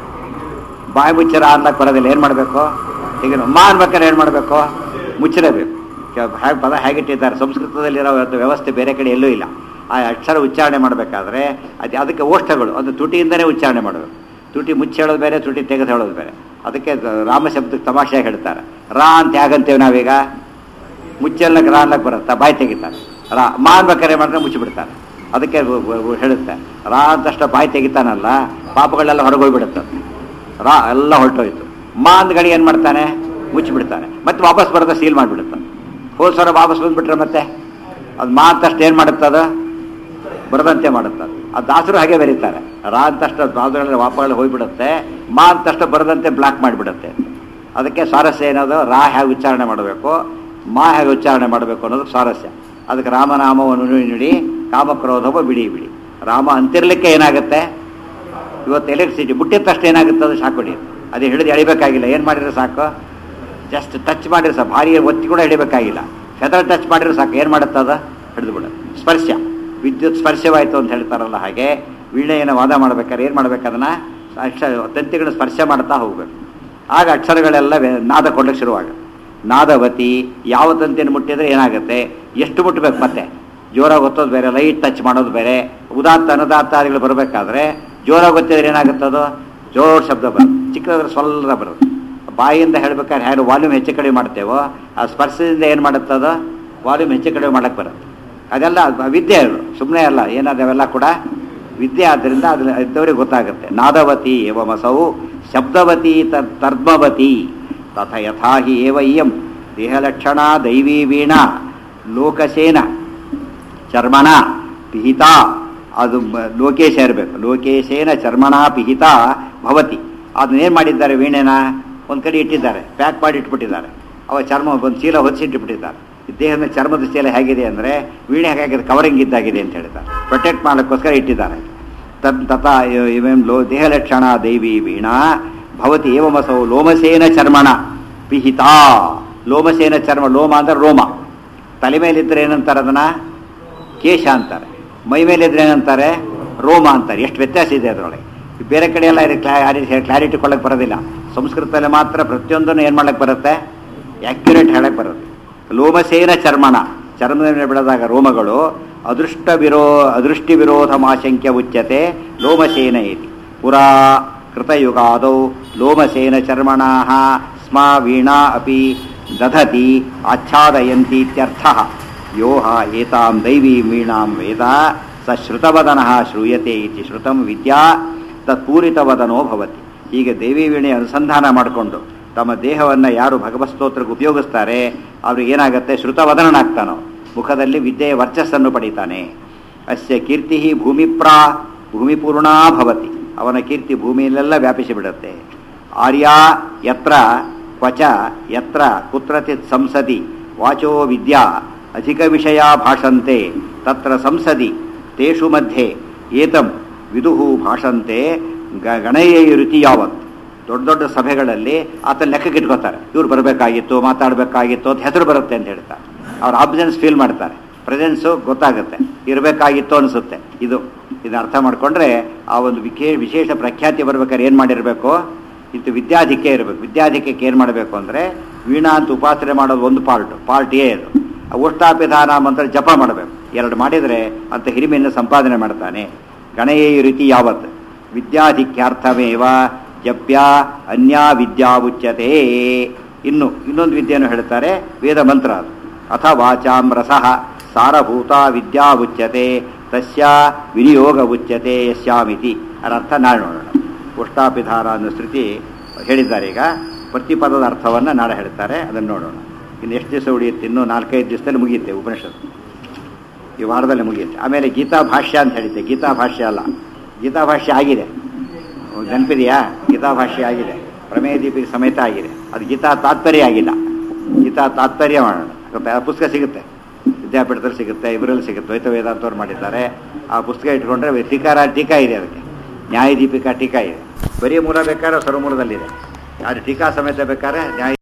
ಬಾಯಿ ಮುಚ್ಚಿ ರಾ ಅನ್ನಕ್ಕೆ ಬರೋದಿಲ್ಲ ಏನು ಮಾಡಬೇಕು ಈಗ ಮಾ ಅನ್ಬೇಕಾದ್ರೆ ಏನು ಮಾಡಬೇಕು ಮುಚ್ಚಲೇಬೇಕು ಕೆ- ಹೇಗೆ ಪದ ಹೇಗಿಟ್ಟಿದ್ದಾರೆ ಸಂಸ್ಕೃತದಲ್ಲಿರೋ ಒಂದು ವ್ಯವಸ್ಥೆ ಬೇರೆ ಕಡೆ ಎಲ್ಲೂ ಇಲ್ಲ ಆ ಅಕ್ಷರ ಉಚ್ಚಾರಣೆ ಮಾಡಬೇಕಾದ್ರೆ ಅದು ಅದಕ್ಕೆ ಓಷ್ಠಗಳು ಅದು ತುಟಿಯಿಂದನೇ ಉಚ್ಚಾರಣೆ ಮಾಡಬೇಕು ತುಟಿ ಮುಚ್ಚಿ ಹೇಳೋದು ಬೇರೆ ತುಟಿ ತೆಗೆದು ಹೇಳೋದು ಬೇರೆ ಅದಕ್ಕೆ ದ- ರಾಮ ಶಬ್ದಕ್ಕೆ ತಮಾಷೆಯಾಗಿ ಹೇಳ್ತಾರೆ ರಾ ಅಂತ ಹೇಗಂತೇವೆ ನಾವೀಗ ಮುಚ್ಚೆಲ್ಲಕ್ಕೆ ರಾ ಅನ್ಲಕ್ಕೆ ಬರುತ್ತಾ ಬಾಯಿ ತೆಗಿತಾರೆ ರಾ ಮಾ ಅನ್ಬೇಕಾರೆ ಮಾಡಿದ್ರೆ ಮುಚ್ಚಿಬಿಡ್ತಾರೆ ಅದಕ್ಕೆ ಬ- ಬ- ಬ- ಹೇಳುತ್ತೆ ರಾ ಅಂತಷ್ಟ ಬಾಯಿ ತೆಗಿತಾನಲ್ಲ ಪಾಪಗಳೆಲ್ಲ ಹೊರಗೋಗ್ಬಿಡುತ್ತೆ ರಾ ಎಲ್ಲ ಹೊರಟೋಯ್ತು ಮಾ ಅಂದ್ಗಡಿ ಏನು ಮಾಡ್ತಾನೆ ಮುಚ್ಚಿಬಿಡ್ತಾನೆ ಮತ್ತೆ ವಾಪಸ್ ಬರೋದ ಸೀಲ್ ಮಾಡಿಬಿಡುತ್ತಾನೆ ಹೋದ ಸಲ ವಾಪಸ್ ಬಂದ್ಬಿಟ್ರೆ ಮತ್ತೆ ಅದು ಮಾ ಅಂತಷ್ಟು ಏನು ಮಾಡುತ್ತೆ ಅದು ಬರದಂತೆ ಮಾಡುತ್ತದೆ ಆ ದಾಸರು ಹಾಗೆ ಬರೀತಾರೆ ರಾ ಅಂತಷ್ಟು ದಾಸಗಳ ವಾಪಗಳು ಹೋಗ್ಬಿಡುತ್ತೆ ಮಾ ಅಂತಷ್ಟು ಬರದಂತೆ ಬ್ಲಾಕ್ ಮಾಡಿಬಿಡುತ್ತೆ ಅದಕ್ಕೆ ಸ್ವಾರಸ್ಯ ಏನದು ರಾ ಹೇಗೆ ಉಚ್ಚಾರಣೆ ಮಾಡಬೇಕು ಮಾ ಹೇಗೆ ಉಚ್ಚಾರಣೆ ಮಾಡಬೇಕು ಅನ್ನೋದು ಸ್ವಾರಸ್ಯ ಅದಕ್ಕೆ ರಾಮನಾಮವನ್ನು ನುಡಿ ನುಡಿ ಕಾಮಕ್ರೋಧವ ಬಿಡಿ ಬಿಡಿ ರಾಮ ಅಂತಿರ್ಲಿಕ್ಕೆ ಏನಾಗುತ್ತೆ ಇವತ್ತು ಎಲೆಕ್ಟ್ರಿಸಿಟಿ ಮುಟ್ಟಿದ ತಕ್ಷಣ ಏನಾಗುತ್ತೆ ಅದು ಶಾಕ್ ಹೊಡೆಯುತ್ತೆ ಅದೇ ಹಿಡಿದು ಎಳಿಬೇಕಾಗಿಲ್ಲ ಏನು ಮಾಡಿದ್ರೆ ಸಾಕು ಜಸ್ಟ್ ಟಚ್ ಮಾಡಿದ್ರೆ ಸಾಕು ಭಾರಿ ಒತ್ತಿ ಕೂಡ ಹಿಡಿಬೇಕಾಗಿಲ್ಲ ಫೆದರ್ ಟಚ್ ಮಾಡಿದ್ರೆ ಸಾಕು ಏನು ಮಾಡುತ್ತೆ ಅದು ಹಿಡಿದು ಬಿಡು ಸ್ಪರ್ಶ ವಿದ್ಯುತ್ ಸ್ಪರ್ಶವಾಯಿತು ಅಂತ ಹೇಳ್ತಾರಲ್ಲ ಹಾಗೆ ವೀಣೆಯನ್ನು ವಾದ ಮಾಡ್ಬೇಕಾದ್ರೆ ಏನು ಮಾಡ್ಬೇಕು ಅದನ್ನು ಅಕ್ಷರ ತಂತಿಗಳನ್ನ ಸ್ಪರ್ಶ ಮಾಡ್ತಾ ಹೋಗ್ಬೇಕು ಆಗ ಅಕ್ಷರಗಳೆಲ್ಲ ವೇ- ನಾದ ಕೊಡ್ಲಿಕ್ಕೆ ಶುರುವಾಗುತ್ತೆ ನಾದವತಿ ಯಾವ ತಂತಿಯನ್ನು ಮುಟ್ಟಿದ್ರೆ ಏನಾಗುತ್ತೆ ಎಷ್ಟು ಮುಟ್ಟಬೇಕು ಮತ್ತೆ ಜೋರಾಗಿ ಒತ್ತೋದು ಬೇರೆ ಲೈಟ್ ಟಚ್ ಮಾಡೋದು ಬೇರೆ ಉದಾತ್ತ ಅನುದಾತ್ತಾದಿಗಳು ಬರಬೇಕಾದ್ರೆ ಜೋರಾಗಿ ಒತ್ತಿದ್ರೆ ಏನಾಗುತ್ತದು ಜೋರ್ ಶಬ್ದ ಬರುತ್ತೆ ಚಿಕ್ಕದಾದ್ರೆ ಸ್ವಲ್ಪ ಬರುತ್ತೆ ಬಾಯಿಯಿಂದ ಹೇಳ್ಬೇಕಾದ್ರೆ ಯಾರು ವಾಲ್ಯೂಮ್ ಹೆಚ್ಚು ಕಡಿಮೆ ಮಾಡ್ತೇವೋ ಆ ಸ್ಪರ್ಶದಿಂದ ಏನು ಮಾಡುತ್ತದೋ ವಾಲ್ಯೂಮ್ ಹೆಚ್ಚು ಕಡಿಮೆ ಮಾಡಕ್ಕೆ ಬರುತ್ತೆ ಅದೆಲ್ಲ ಅದು ವಿದ್ಯೆ ಅದು ಸುಮ್ಮನೆ ಅಲ್ಲ ಏನದವೆಲ್ಲ ಕೂಡ ವಿದ್ಯೆ ಆದ್ದರಿಂದ ಅದ್ರ ಇದ್ದವರಿಗೆ ಗೊತ್ತಾಗುತ್ತೆ ನಾದವತಿ ಏವಮಸೌ ಶಬ್ದವತಿ ತ ತರ್ಮವತಿ ತಥ ಯಥಾ ಹಿ ಏವ ಇಯಂ ದೇಹಲಕ್ಷಣ ದೈವೀ ವೀಣಾ ಲೋಕಸೇನ ಚರ್ಮಣ ಪಿಹಿತ ಅದು ಮ- ಲೋಕೇಶ ಇರಬೇಕು ಲೋಕೇಶೇನ ಚರ್ಮಣ ಪಿಹಿತ ಭವತಿ ಅದನ್ನೇನು ಮಾಡಿದ್ದಾರೆ ವೀಣೆನ ಒಂದು ಕಡೆ ಇಟ್ಟಿದ್ದಾರೆ ಪ್ಯಾಕ್ ಮಾಡಿ ಇಟ್ಬಿಟ್ಟಿದ್ದಾರೆ ಅವ ಚರ್ಮ ಒಂದು ಚೀಲ ಹೊದಿಸಿ ಇಟ್ಬಿಟ್ಟಿದ್ದಾರೆ ಈ ದೇಹದ ಚರ್ಮದ ಚೀಲ ಹೇಗಿದೆ ಅಂದರೆ ವೀಣೆ ಹೇಗಾಗಿದೆ ಕವರಿಂಗ್ ಇದ್ದಾಗಿದೆ ಅಂತ ಹೇಳ್ತಾರೆ ಪ್ರೊಟೆಕ್ಟ್ ಮಾಡೋಕ್ಕೋಸ್ಕರ ಇಟ್ಟಿದ್ದಾರೆ ತದ್ ತಥಾ ಇವೇಂ ಲೋ ದೇಹಲಕ್ಷಣ ದೈವಿ ವೀಣಾ ಭವತಿ ಏವಮಸೌ ಲೋಮಸೇನ ಚರ್ಮಣ ಪಿಹಿತ ಲೋಮಸೇನ ಚರ್ಮ ಲೋಮ ಅಂದ್ರೆ ರೋಮ ತಲೆ ಮೇಲಿದ್ರೆ ಏನಂತಾರೆ ಅದನ್ನ ಕೇಶ ಅಂತಾರೆ ಮೈ ಮೇಲಿದ್ರೆ ಏನಂತಾರೆ ರೋಮ ಅಂತಾರೆ ಎಷ್ಟು ವ್ಯತ್ಯಾಸ ಇದೆ ಅದರೊಳಗೆ ಬೇರೆ ಕಡೆ ಎಲ್ಲ ಇದು ಕ್ಲಾ ಕ್ಲಾರಿಟಿ ಕೊಡಕ್ಕೆ ಬರೋದಿಲ್ಲ ಸಂಸ್ಕೃತದಲ್ಲಿ ಮಾತ್ರ ಪ್ರತಿಯೊಂದನ್ನು ಏನು ಮಾಡಕ್ಕೆ ಬರುತ್ತೆ ಆ್ಯಕ್ಯುರೇಟ್ ಹೇಳಕ್ಕೆ ಬರುತ್ತೆ ಲೋಮಸೇನ ಚರ್ಮಣ ಚರ್ಮದ ಮೇಲೆ ಬೆಳೆದಾಗ ರೋಮಗಳು ಅದೃಷ್ಟ ವಿರೋ ಅದೃಷ್ಟಿ ವಿರೋಧ ಮಾಶಂಕ್ಯ ಉಚ್ಯತೆ ಲೋಮಸೇನ ಇತಿ ಪುರಾ ಕೃತಯುಗಾದೌ ಲೋಮಸೇನ ಚರ್ಮಣಾ ಸ್ಮ ವೀಣಾ ಅಪಿ ದಧತಿ ಆಚ್ಛಾದಯಂತಿ ಇತ್ಯರ್ಥಃ ಯೋ ಹ ಏತಾಂ ದೈವೀಂ ವೀಣಾಂ ವೇದ ಸ ಶ್ರುತವದನಃ ಶ್ರೂಯತೆ ಇತಿ ಶ್ರುತಂ ವಿದ್ಯಾ ತತ್ಪೂರಿತವದನೋ ಭವತಿ ಹೀಗೆ ದೇವಿ ವೀಣೆ ಅನುಸಂಧಾನ ಮಾಡಿಕೊಂಡು ತಮ್ಮ ದೇಹವನ್ನು ಯಾರು ಭಗವಸ್ತೋತ್ರಕ್ಕೆ ಉಪಯೋಗಿಸ್ತಾರೆ ಅವ್ರಿಗೆ ಏನಾಗುತ್ತೆ ಶ್ರುತವದನನಾಗ್ತಾನೋ ಮುಖದಲ್ಲಿ ವಿದ್ಯೆಯ ವರ್ಚಸ್ಸನ್ನು ಪಡಿತಾನೆ ಅಸ್ಯ ಕೀರ್ತಿ ಭೂಮಿಪ್ರಾ ಭೂಮಿಪೂರ್ಣಾ ಭವತಿ ಅವನ ಕೀರ್ತಿ ಭೂಮಿಯಲ್ಲೆಲ್ಲ ವ್ಯಾಪಿಸಿ ಬಿಡುತ್ತೆ ಆರ್ಯ ಯತ್ರ ಕ್ವಚ ಯತ್ರ ಕುತ್ರಚಿತ್ ಸಂಸದಿ ವಾಚೋ ವಿದ್ಯಾ ಅಧಿಕ ವಿಷಯ ಭಾಷಂತೆ ತತ್ರ ಸಂಸದಿ ತೇಷು ಮಧ್ಯೆ ಏತಂ ವಿದುಹು ಭಾಷಂತೆ ಗ ಗಣಯೇ ರುಚಿ ಯಾವತ್ ದೊಡ್ಡ ದೊಡ್ಡ ಸಭೆಗಳಲ್ಲಿ ಆತ ಲೆಕ್ಕಕ್ಕೆ ಇಟ್ಕೋತಾರೆ ಇವ್ರು ಬರಬೇಕಾಗಿತ್ತು ಮಾತಾಡಬೇಕಾಗಿತ್ತು ಅಂತ ಹೆಸರು ಬರುತ್ತೆ ಅಂತ ಹೇಳ್ತಾರೆ ಅವ್ರ ಆಬ್ಸೆನ್ಸ್ ಫೀಲ್ ಮಾಡ್ತಾರೆ ಪ್ರೆಸೆನ್ಸು ಗೊತ್ತಾಗುತ್ತೆ ಇರಬೇಕಾಗಿತ್ತು ಅನಿಸುತ್ತೆ ಇದು ಇದನ್ನ ಅರ್ಥ ಮಾಡಿಕೊಂಡ್ರೆ ಆ ಒಂದು ವಿಖೇ ವಿಶೇಷ ಪ್ರಖ್ಯಾತಿ ಬರ್ಬೇಕಾದ್ರೆ ಏನು ಮಾಡಿರಬೇಕು ಇದು ವಿದ್ಯಾಧಿಕ್ಯ ಇರಬೇಕು ವಿದ್ಯಾಧಿಕ್ಯಕ್ಕೆ ಏನು ಮಾಡಬೇಕು ಅಂದರೆ ವೀಣಾ ಅಂತ ಉಪಾಸನೆ ಮಾಡೋದು ಒಂದು ಪಾರ್ಟ್ ಪಾರ್ಟ್ ಎ ಅದು ಆ ಉಷ್ಟಾಪಿಧಾನ ಮಂತ್ರ ಜಪ ಮಾಡಬೇಕು ಎರಡು ಮಾಡಿದರೆ ಅಂತ ಹಿರಿಮೆಯನ್ನು ಸಂಪಾದನೆ ಮಾಡ್ತಾನೆ ಗಣಯೇ ರೀತಿ ಯಾವತ್ ವಿದ್ಯಾಧಿಕ್ಯಾರ್ಥಮೇವ ಜಪ್ಯ ಅನ್ಯಾ ವಿದ್ಯಾ ಉಚ್ಯತೆ ಇನ್ನು ಇನ್ನೊಂದು ವಿದ್ಯೆಯನ್ನು ಹೇಳ್ತಾರೆ ವೇದ ಮಂತ್ರ ಅದು ಅಥ ವಾಚಾಂ ರಸಃ ಸಾರಭೂತ ವಿದ್ಯಾ ಉಚ್ಯತೆ ತಸ್ಯ ವಿನಿಯೋಗ ಉಚ್ಯತೆ ಯಸ್ಯಾಮಿತಿ ಅದರ ಅರ್ಥ ನಾಳೆ ನೋಡೋಣ ಉಷ್ಟಾಪಿಧಾರ ಅನ್ನೋ ಶ್ರುತಿ ಹೇಳಿದ್ದಾರೆ ಈಗ ಪ್ರತಿ ಪದದ ಅರ್ಥವನ್ನು ನಾಳೆ ಹೇಳ್ತಾರೆ ಅದನ್ನು ನೋಡೋಣ ಇನ್ನು ಎಷ್ಟು ದಿವಸ ಉಳಿಯುತ್ತೆ ಇನ್ನೂ ನಾಲ್ಕೈದು ದಿವಸದಲ್ಲಿ ಮುಗಿಯುತ್ತೆ ಉಪನಿಷತ್ತು ಈ ವಾರದಲ್ಲಿ ಮುಗಿಯುತ್ತೆ ಆಮೇಲೆ ಗೀತಾ ಭಾಷ್ಯ ಅಂತ ಹೇಳಿದ್ದೆ ಗೀತಾ ಭಾಷ್ಯ ಅಲ್ಲ ಗೀತಾ ಭಾಷ್ಯ ಆಗಿದೆ ನೆನಪಿದೆಯಾ ಗೀತಾ ಭಾಷ್ಯ ಆಗಿದೆ ಪ್ರಮೇಯ ದೀಪಿಗೆ ಸಮೇತ ಆಗಿದೆ ಅದು ಗೀತಾ ತಾತ್ಪರ್ಯ ಆಗಿಲ್ಲ ಗೀತಾ ತಾತ್ಪರ್ಯ ಮಾಡೋಣ ಸ್ವಲ್ಪ ಆ ಪುಸ್ತಕ ಸಿಗುತ್ತೆ ವಿದ್ಯಾಪೀಠದಲ್ಲಿ ಸಿಗುತ್ತೆ ಇವರಲ್ಲಿ ಸಿಗುತ್ತೆ ದ್ವೈತ ವೇದಾಂತವ್ರು ಮಾಡಿದ್ದಾರೆ ಆ ಪುಸ್ತಕ ಇಟ್ಕೊಂಡ್ರೆ ಟೀಕಾರ ಟೀಕಾ ಇದೆ ಅದಕ್ಕೆ ನ್ಯಾಯ ದೀಪಿಕಾ ಟೀಕಾ ಇದೆ ಬರೀ ಮೂಲ ಬೇಕಾದ್ರೆ ಸರ್ವಮೂಲದಲ್ಲಿದೆ ಆದರೆ ಟೀಕಾ ಸಮೇತ ಬೇಕಾದ್ರೆ ನ್ಯಾಯ